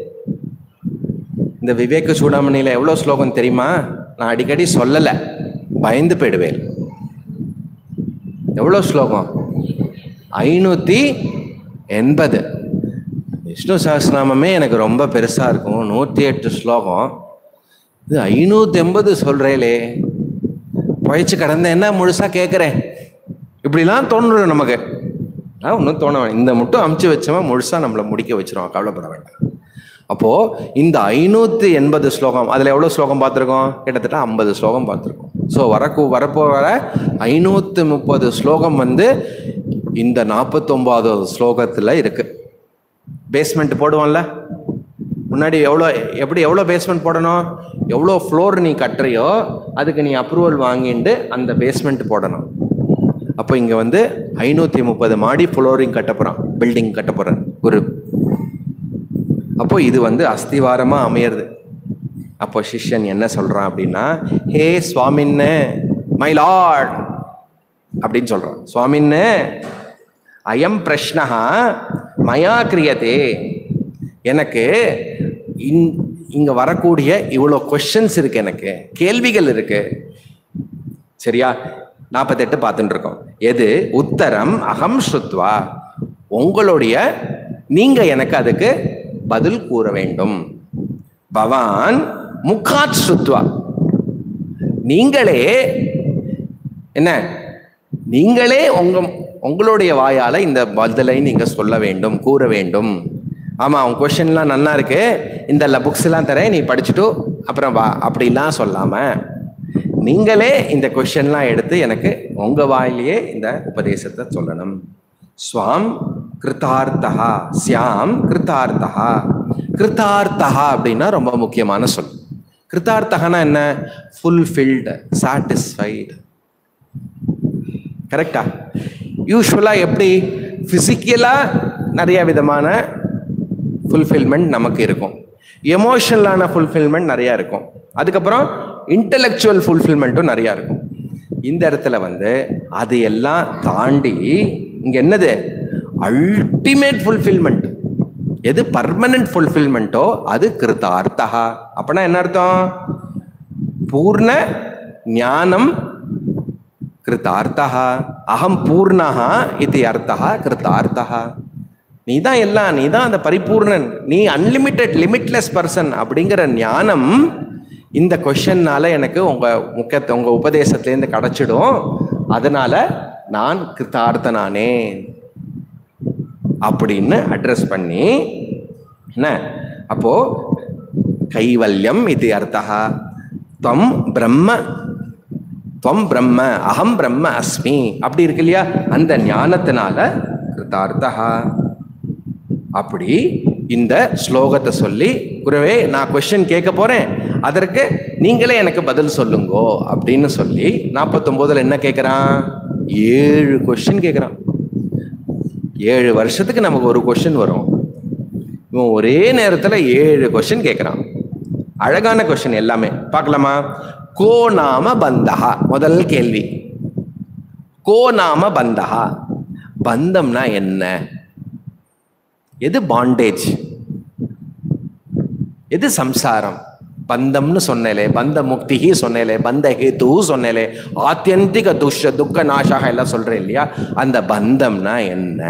இந்த விவேக சூடாமணியில் எவ்வளோ ஸ்லோகம் தெரியுமா நான் அடிக்கடி சொல்லலை பயந்து போயிடுவேன் எவ்வளோ ஸ்லோகம் ஐநூற்றி எண்பது விஷ்ணு சஹஸ்ரநாமமே எனக்கு ரொம்ப பெருசாக இருக்கும் நூற்றி எட்டு ஸ்லோகம் இது ஐநூற்றி எண்பது சொல்கிறேலே பயிற்சி கடந்த என்ன முழுசாக கேட்குறேன் இப்படிலாம் தோணுது நமக்கு நான் ஒன்றும் தோண வேண்டாம் இந்த மட்டும் அமுச்சு வச்சவன் முழுசாக நம்மளை முடிக்க வச்சிருவான் கவலைப்பட வேண்டாம் அப்போது இந்த ஐநூற்றி எண்பது ஸ்லோகம் அதில் எவ்வளோ ஸ்லோகம் பார்த்துருக்கோம் கிட்டத்தட்ட ஐம்பது ஸ்லோகம் பார்த்துருக்கோம் ஸோ வரக்கு வரப்போ வர ஐநூற்றி முப்பது ஸ்லோகம் வந்து இந்த நாற்பத்தொம்போதாவது ஸ்லோகத்தில் இருக்கு பேஸ்மெண்ட் போடுவோம்ல முன்னாடி எவ்வளோ எப்படி எவ்வளோ பேஸ்மெண்ட் போடணும் எவ்வளோ ஃப்ளோர் நீ கட்டுறியோ அதுக்கு நீ அப்ரூவல் வாங்கிட்டு அந்த பேஸ்மெண்ட் போடணும் அப்போ இங்கே வந்து ஐநூற்றி முப்பது மாடி ஃப்ளோரிங் கட்ட போகிறான் பில்டிங் கட்ட போகிறான் குரு அப்போ இது வந்து அஸ்திவாரமாக அமையிறது அப்போ சிஷ்யன் என்ன சொல்கிறான் அப்படின்னா ஹே சுவாமின்னு மை லார்ட் அப்படின்னு சொல்கிறான் சுவாமின்னு அயம் பிரஷ்னஹா மயா கிரியதே எனக்கு இன் இங்க வரக்கூடிய இவ்வளோ கொஷின்ஸ் இருக்கு எனக்கு கேள்விகள் இருக்கு சரியா நாற்பத்தெட்டு பார்த்துட்டு இருக்கோம் எது உத்தரம் அகம் ஸ்ருத்வா உங்களுடைய நீங்க எனக்கு அதுக்கு பதில் கூற வேண்டும் பவான் முக்காத் ஸ்ருத்வா நீங்களே என்ன நீங்களே உங்க உங்களுடைய வாயால இந்த பதிலை நீங்க சொல்ல வேண்டும் கூற வேண்டும் ஆமா உன் கொஸ்டின்லாம் நல்லா இருக்கு இந்த புக்ஸ் எல்லாம் தரேன் நீ படிச்சுட்டு அப்புறம் வா அப்படிலாம் சொல்லாம நீங்களே இந்த கொஸ்டின்லாம் எடுத்து எனக்கு உங்க வாயிலேயே இந்த உபதேசத்தை சொல்லணும் ஸ்வாம் கிருத்தார்த்தா சியாம் கிருத்தார்த்தா கிருத்தார்த்தா அப்படின்னா ரொம்ப முக்கியமான சொல் கிருத்தார்த்தகனா என்ன ஃபுல்ஃபில்டு சாட்டிஸ்ஃபைடு கரெக்டா யூஸ்வலா எப்படி பிசிக்கலா நிறைய விதமான ஃபுல்ஃபில்மெண்ட் நமக்கு இருக்கும் எமோஷனலான ஃபுல்ஃபில்மெண்ட் நிறைய இருக்கும் அதுக்கப்புறம் இன்டலெக்சுவல் ஃபுல்ஃபில்மெண்ட்டும் நிறைய இருக்கும் இந்த இடத்துல வந்து அது எல்லாம் தாண்டி இங்க என்னது அல்டிமேட் ஃபுல்ஃபில்மெண்ட் எது பர்மனன்ட் ஃபுல்ஃபில்மெண்ட்டோ அது கிருத்தார்த்தா அப்படின்னா என்ன அர்த்தம் பூர்ண ஞானம் கிருத்தார்த்தா அகம் பூர்ணா இது அர்த்தா கிருத்தார்த்தா நீ தான் எல்லாம் நீ தான் அந்த பரிபூர்ணன் நீ அன்லிமிட்டெட் லிமிட்லெஸ் பர்சன் அப்படிங்கிற ஞானம் இந்த கொஷன்னால எனக்கு உங்க முக்கிய உங்க உபதேசத்திலேருந்து கிடைச்சிடும் அதனால நான் கிருத்தார்த்தனானே அப்படின்னு அட்ரஸ் பண்ணி என்ன அப்போ கைவல்யம் இது அர்த்தா துவம் பிரம்ம துவம் பிரம்ம அகம் பிரம்ம அஸ்மி அப்படி இருக்கு இல்லையா அந்த ஞானத்தினால கிருத்தார்த்தா அப்படி இந்த ஸ்லோகத்தை சொல்லி குருவே நான் கொஸ்டின் கேட்க போறேன் அதற்கு நீங்களே எனக்கு பதில் சொல்லுங்கோ அப்படின்னு சொல்லி நாற்பத்தொன்பதுல என்ன கேட்குறான் ஏழு கொஸ்டின் கேட்குறான் ஏழு வருஷத்துக்கு நமக்கு ஒரு கொஸ்டின் வரும் இவன் ஒரே நேரத்துல ஏழு கொஸ்டின் கேட்குறான் அழகான கொஸ்டின் எல்லாமே பார்க்கலாமா கோ நாம பந்தஹா முதல் கேள்வி கோ நாம பந்தஹா பந்தம்னா என்ன எது பாண்டேஜ் எது சம்சாரம் பந்தம்னு சொன்னேலே பந்த முக்திஹி சொன்னேலே பந்த ஹேத்து சொன்னேலே ஆத்தியந்திக துஷ துக்க நாஷாக எல்லாம் சொல்றேன் இல்லையா அந்த பந்தம்னா என்ன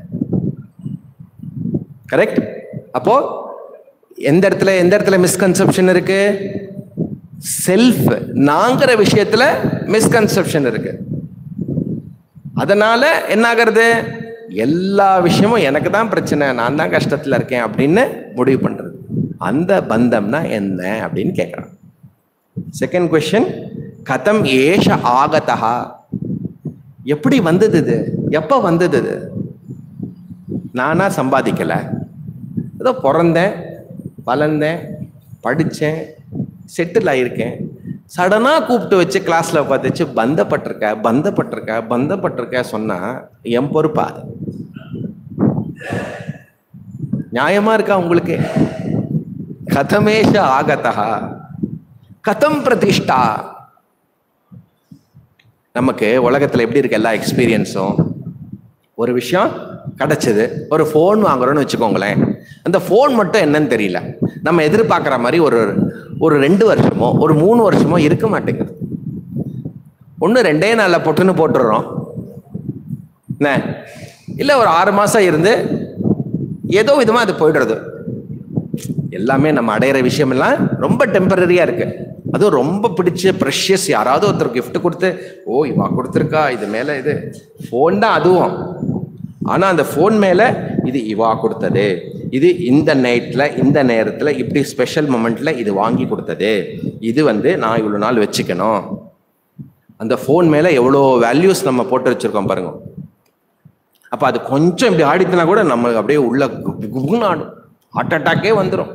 கரெக்ட் அப்போ எந்த இடத்துல எந்த இடத்துல மிஸ்கன்செப்ஷன் இருக்கு செல்ஃப் நாங்கிற விஷயத்துல மிஸ்கன்செப்ஷன் இருக்கு அதனால என்ன ஆகிறது எல்லா விஷயமும் எனக்கு தான் பிரச்சனை நான் தான் கஷ்டத்துல இருக்கேன் அப்படின்னு முடிவு பண்றது அந்த பந்தம்னா என்ன அப்படின்னு கேட்குறான் செகண்ட் கொஸ்டின் கதம் ஏஷ ஆகதா எப்படி வந்தது இது எப்போ வந்தது இது நானா சம்பாதிக்கல ஏதோ பிறந்தேன் வளர்ந்தேன் படித்தேன் செட்டில் ஆயிருக்கேன் சடனாக கூப்பிட்டு வச்சு கிளாஸில் உட்காந்து வச்சு பந்தப்பட்டிருக்க பந்தப்பட்டிருக்க பந்தப்பட்டிருக்க சொன்னால் என் பொறுப்பா அது நியாயமா இருக்கா உங்களுக்கு கதமேஷ ஆகதா கதம் பிரதிஷ்டா நமக்கு உலகத்துல எப்படி இருக்கு எல்லா எக்ஸ்பீரியன்ஸும் ஒரு விஷயம் கிடைச்சது ஒரு ஃபோன் வாங்குறோம்னு வச்சுக்கோங்களேன் அந்த ஃபோன் மட்டும் என்னன்னு தெரியல நம்ம எதிர்பார்க்குற மாதிரி ஒரு ஒரு ரெண்டு வருஷமோ ஒரு மூணு வருஷமோ இருக்க மாட்டேங்குது ஒன்று ரெண்டே நாளில் பொட்டுன்னு போட்டுடுறோம் என்ன இல்லை ஒரு ஆறு மாதம் இருந்து ஏதோ விதமாக அது போயிடுறது எல்லாமே நம்ம அடையிற விஷயமெல்லாம் ரொம்ப டெம்பரரியாக இருக்கு அதுவும் ரொம்ப பிடிச்ச ப்ரெஷியஸ் யாராவது ஒருத்தர் gift கொடுத்து ஓ இவா கொடுத்துருக்கா இது மேலே இது ஃபோன் தான் அதுவும் ஆனால் அந்த ஃபோன் மேலே இது இவா கொடுத்தது இது இந்த நைட்டில் இந்த நேரத்தில் இப்படி ஸ்பெஷல் மொமெண்ட்டில் இது வாங்கி கொடுத்தது இது வந்து நான் இவ்வளோ நாள் வச்சுக்கணும் அந்த ஃபோன் மேலே எவ்வளோ வேல்யூஸ் நம்ம போட்டு வச்சுருக்கோம் பாருங்க அப்போ அது கொஞ்சம் இப்படி ஆடித்துனா கூட நம்மளுக்கு அப்படியே உள்ள குபு குபுன்னு ஆடும் ஹார்ட் அட்டாக்கே வந்துடும்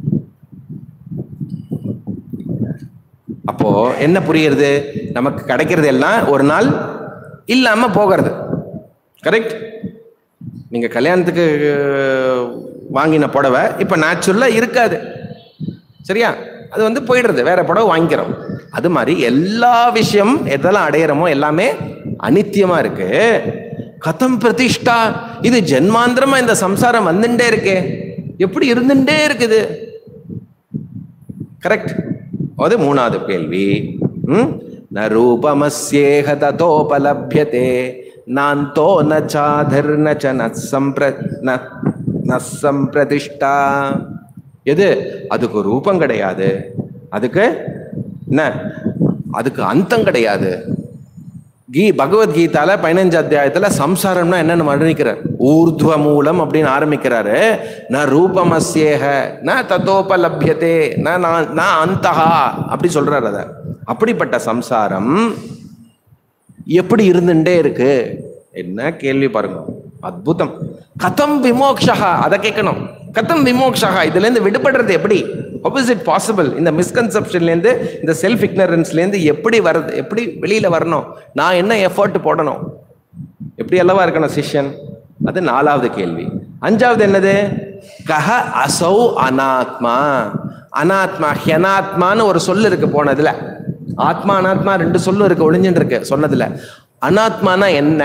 அப்போ என்ன புரியுறது நமக்கு கிடைக்கிறது எல்லாம் ஒரு நாள் இல்லாம போகிறது கரெக்ட் நீங்க கல்யாணத்துக்கு அஹ், வாங்கின புடவை இப்ப நேச்சுரலா இருக்காது சரியா அது வந்து போயிடுறது வேற புடவை வாங்கிக்கிறோம் அது மாதிரி எல்லா விஷயம் எதெல்லாம் அடையிறோமோ எல்லாமே அனித்தியமா இருக்கு கதம் பிரதிஷ்டா இது ஜென்மாந்திரமா இந்த சம்சாரம் வந்துட்டே இருக்கே எப்படி இருந்துட்டே இருக்குது கரெக்ட் அது மூணாவது கேள்வி ம்? ந ரூபமஸ்யேக ததோபலபியதே நாந்தோ ந சாதிர்ன ச ந சம்பிர ந ந சம்பிரதிஷ்டா எது அதுக்கு ரூபம் கிடையாது அதுக்கு என்ன அதுக்கு அந்தம் கிடையாது கீ பகவத்கீதால பதினஞ்சு அத்தியாயத்துல சம்சாரம்னா என்னன்னு வர்ணிக்கிறார் ஊர்துவ மூலம் அப்படின்னு ஆரம்பிக்கிறாரு ந ரூபமஸ்யேக ந தத்தோபலபியதே ந நா- ந அந்தஹா அப்படி சொல்றாரு அத அப்படிப்பட்ட சம்சாரம் எப்படி இருந்துட்டே இருக்கு என்ன கேள்வி பாருங்க அற்புதம் கதம் விமோக்ஷா அதை கேட்கணும் கதம் விமோக்ஷா இதுல இருந்து விடுபடுறது எப்படி how is it பாசிபிள் இந்த மிஸ்கன்செப்ஷன்ல இருந்து இந்த செல்ஃப் இக்னரன்ஸ்ல இருந்து எப்படி வருது எப்படி வெளியில வரணும் நான் என்ன எஃபர்ட் போடணும் எப்படி அல்லவா இருக்கணும் சிஷ்யன் அது நாலாவது கேள்வி அஞ்சாவது என்னது கஹ அசௌ அனாத்மா அனாத்மா ஹெனாத்மான்னு ஒரு சொல்லு இருக்கு போனதுல ஆத்மா அனாத்மா ரெண்டு சொல்லும் இருக்கு ஒளிஞ்சுட்டு இருக்கு சொன்னதுல அனாத்மானா என்ன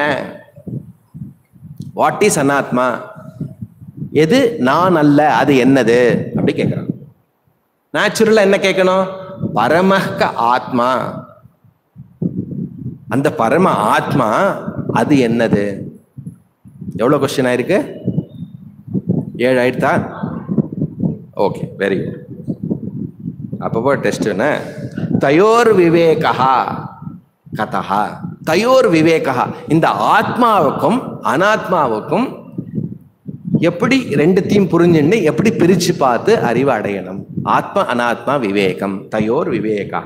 வாட் இஸ் அனாத்மா எது நான் அல்ல அது என்னது அப்படி கேட்கிறான் நேச்சுரலா என்ன கேட்கணும் பரமக ஆத்மா அந்த பரம ஆத்மா அது என்னது எவ்வளவு கொஸ்டின் ஆயிருக்கு ஏழு ஆயிடுதா ஓகே வெரி குட் அப்பப்போ டெஸ்ட்னு தயோர் விவேகா கதா தயோர் விவேகா இந்த ஆத்மாவுக்கும் அனாத்மாவுக்கும் எப்படி ரெண்டுத்தையும் புரிஞ்சுன்னு எப்படி பிரிச்சு பார்த்து அறிவு அடையணும் ஆத்ம அனாத்மா விவேகம் தயோர் விவேகா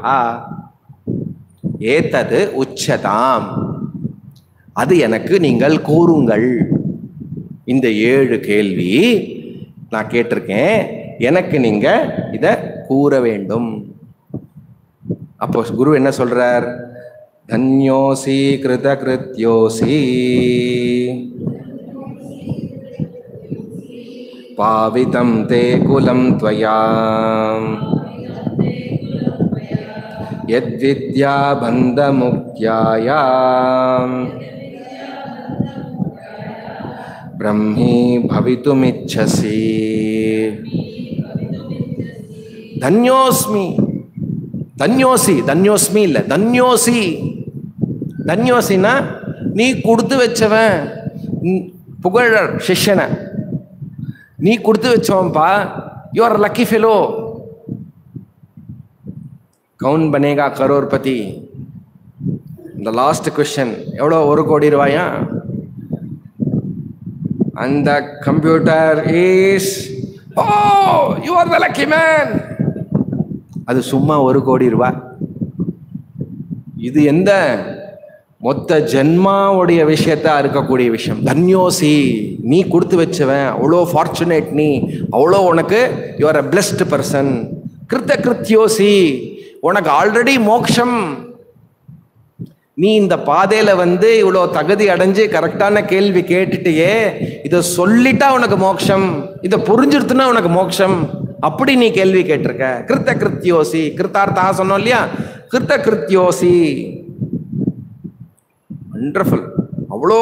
ஏத்தது உச்சதாம் அது எனக்கு நீங்கள் கூறுங்கள் இந்த ஏழு கேள்வி நான் கேட்டிருக்கேன் எனக்கு நீங்க இத கூற வேண்டும் அப்போ குரு என்ன சொல்றார் தன்யோசி கிருத கிருத்யோசி பாவிதம் தே குலம் त्वया यद्विद्या बन्धमुख्यायाम् ब्रह्मी भवितुमिच्छसि தன்யோஸ்மி தன்யோசி தன்யோஸ்மி இல்ல தன்யோசி தன்யோசினா நீ கொடுத்து வச்சவன் ம், புகழர் சிஷ்யனை நீ கொடுத்து வச்சவன்பா you are lucky fellow Kaun Banega Crorepati இந்த லாஸ்ட் கொஸ்டின் எவ்வளோ ஒரு கோடி ரூபாயா அந்த computer is oh you are the lucky man அது சும்மா ஒரு கோடி ரூபாய் இது எந்த மொத்த ஜென்மாவுடைய விஷயத்தா இருக்கக்கூடிய விஷயம் தன்யோசி நீ கொடுத்து வச்சவன் அவ்வளோ ஃபார்ச்சுனேட் நீ அவ்வளோ உனக்கு யூஆர் அ பிளஸ்ட் பர்சன் கிருத்த கிருத்தியோசி உனக்கு ஆல்ரெடி மோக்ஷம் நீ இந்த பாதையில வந்து இவ்வளோ தகுதி அடைஞ்சு கரெக்டான கேள்வி கேட்டுட்டியே இதை சொல்லிட்டா உனக்கு மோட்சம் இதை புரிஞ்சிருத்துனா உனக்கு மோட்சம் அப்படி நீ கேள்வி கேட்டிருக்க கிருத்த கிருத்தியோசி கிருத்தார்த்தா சொன்னோம் இல்லையா கிருத்த கிருத்தியோசி வண்டர்ஃபுல் அவ்வளோ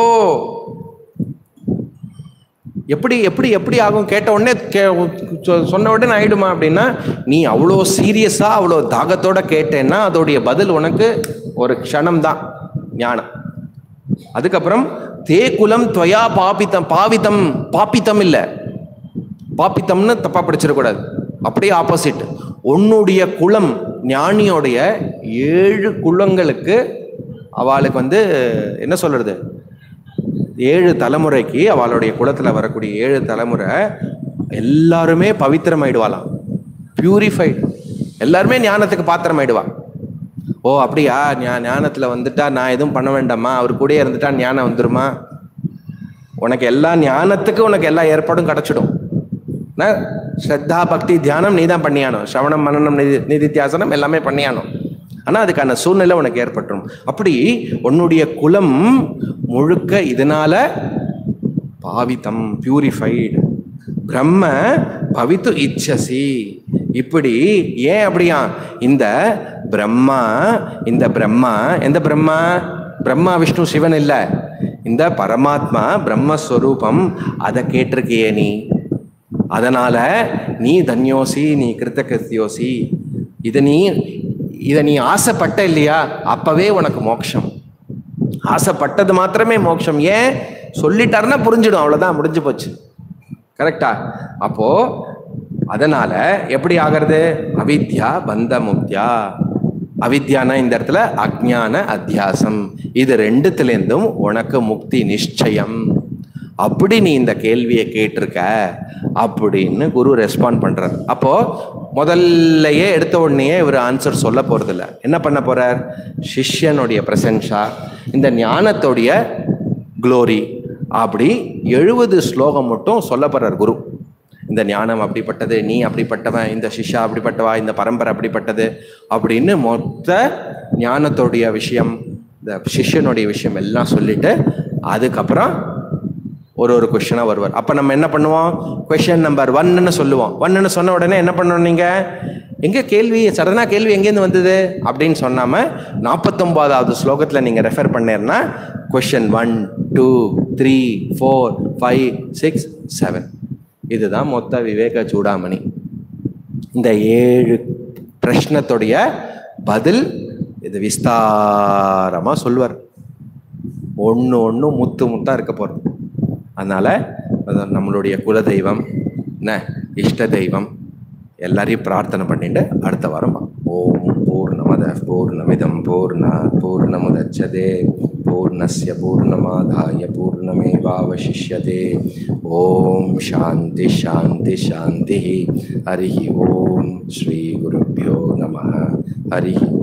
எப்படி எப்படி எப்படி ஆகும் கேட்ட உடனே கே சொ- சொன்ன உடனே ஆயிடுமா அப்படின்னா நீ அவ்வளோ சீரியஸா அவ்வளோ தாகத்தோட கேட்டேன்னா அதோடைய பதில் உனக்கு ஒரு க்ஷணம் தான் ஞானம் அதுக்கப்புறம் தே குலம் துவயா பாபித்தம் பாவித்தம் பாப்பித்தம் இல்லை பாப்பித்தம்னு தப்பா படிச்சிடக்கூடாது அப்படியே ஆப்போசிட் உன்னுடைய குலம் ஞானியோடைய ஏழு குலங்களுக்கு அவளுக்கு வந்து என்ன சொல்றது ஏழு தலைமுறைக்கு அவளுடைய குலத்துல வரக்கூடிய ஏழு தலைமுறை எல்லாருமே பவித்திரமாயிடுவாளாம் பியூரிஃபைடு எல்லாருமே ஞானத்துக்கு பாத்திரமாயிடுவா ஓ அப்படியா ஞா- ஞானத்துல வந்துட்டா நான் எதுவும் பண்ண வேண்டாமா அவர் கூடயே இருந்துட்டா ஞானம் வந்துருமா உனக்கு எல்லா ஞானத்துக்கும் உனக்கு எல்லா ஏற்பாடும் கிடைச்சிடும் என்ன? ஸ்ரத்தா பக்தி தியானம் நீ தான் பண்ணியானோம் ஸ்ரவணம் மனனம் நிதி நிதித்தியாசனம் எல்லாமே பண்ணியானோம் ஆனா அதுக்கான சூழ்நிலை உனக்கு ஏற்பட்டுரும் அப்படி உன்னுடைய குலம் முழுக்க இதனால பாவித்தம் பியூரிஃபைடு பிரம்ம பவித்து இச்சசி இப்படி ஏன் அப்படியா இந்த பிரம்மா இந்த பிரம்மா எந்த பிரம்மா பிரம்மா விஷ்ணு சிவன் இல்ல இந்த பரமாத்மா பிரம்மஸ்வரூபம் அதை கேட்டிருக்கியே நீ அதனால நீ தன்யோசி நீ கிருத்த கிருத்தியோசி இது நீ இதை நீ ஆசைப்பட்ட இல்லையா அப்பவே உனக்கு மோட்சம் ஆசைப்பட்டது மாத்திரமே மோட்சம் ஏன் சொல்லிட்டாருன்னா புரிஞ்சிடும் அவ்வளவுதான் முடிஞ்சு போச்சு கரெக்டா அப்போ அதனால எப்படி ஆகிறது அவித்யா பந்த முக்தியா அவித்யானா இந்த இடத்துல அஜ்ஞான அத்தியாசம் இது ரெண்டுத்துலேருந்தும் உனக்கு முக்தி நிச்சயம் அப்படி நீ இந்த கேள்வியை கேட்டிருக்க அப்படின்னு குரு ரெஸ்பாண்ட் பண்றார் அப்போ முதல்லயே எடுத்த உடனே இவர் ஆன்சர் சொல்ல போறதில்ல என்ன பண்ண போறார் சிஷ்யனுடைய பிரசன்ஷா இந்த ஞானத்துடைய க்ளோரி அப்படி எழுபது ஸ்லோகம் மட்டும் சொல்ல போறார் குரு இந்த ஞானம் அப்படிப்பட்டது நீ அப்படிப்பட்டவன் இந்த சிஷ்யா அப்படிப்பட்டவா இந்த பரம்பரை அப்படிப்பட்டது அப்படின்னு மொத்த ஞானத்துடைய விஷயம் இந்த சிஷ்யனுடைய விஷயம் எல்லாம் சொல்லிட்டு அதுக்கப்புறம் ஒரு ஒரு கொஸ்டினாக வருவார் அப்போ நம்ம என்ன பண்ணுவோம் கொஷின் நம்பர் ஒன்னு சொல்லுவோம் ஒன்னு சொன்ன உடனே என்ன பண்ணணும் நீங்கள் எங்கே கேள்வி சடனாக கேள்வி எங்கேருந்து வந்தது அப்படின்னு சொன்னாமல் நாற்பத்தொம்போதாவது ஸ்லோகத்தில் நீங்கள் ரெஃபர் பண்ணீர்னா question one two three four five six seven இதுதான் மொத்த விவேக சூடாமணி இந்த ஏழு பிரஷ்னத்துடைய பதில் இது விஸ்தாரமாக சொல்வார் ஒன்று ஒன்று முத்து முத்தாக இருக்க போகிறது அதனால அது நம்மளுடைய குலதெய்வம் என்ன இஷ்ட தெய்வம் எல்லாரையும் பிரார்த்தனை பண்ணிட்டு அடுத்த வாரம் பார்ப்போம். ஓம் பூர்ணமத பூர்ணமிதம் பூர்ணா பூர்ணமுதச்சதே பூர்ணஸ்ய பூர்ணமாதாய பூர்ணமேவாவசிஷ்யதே ஓம் சாந்தி சாந்தி சாந்தி ஹரி ஓம் ஸ்ரீ குருभ्यो நம ஹரி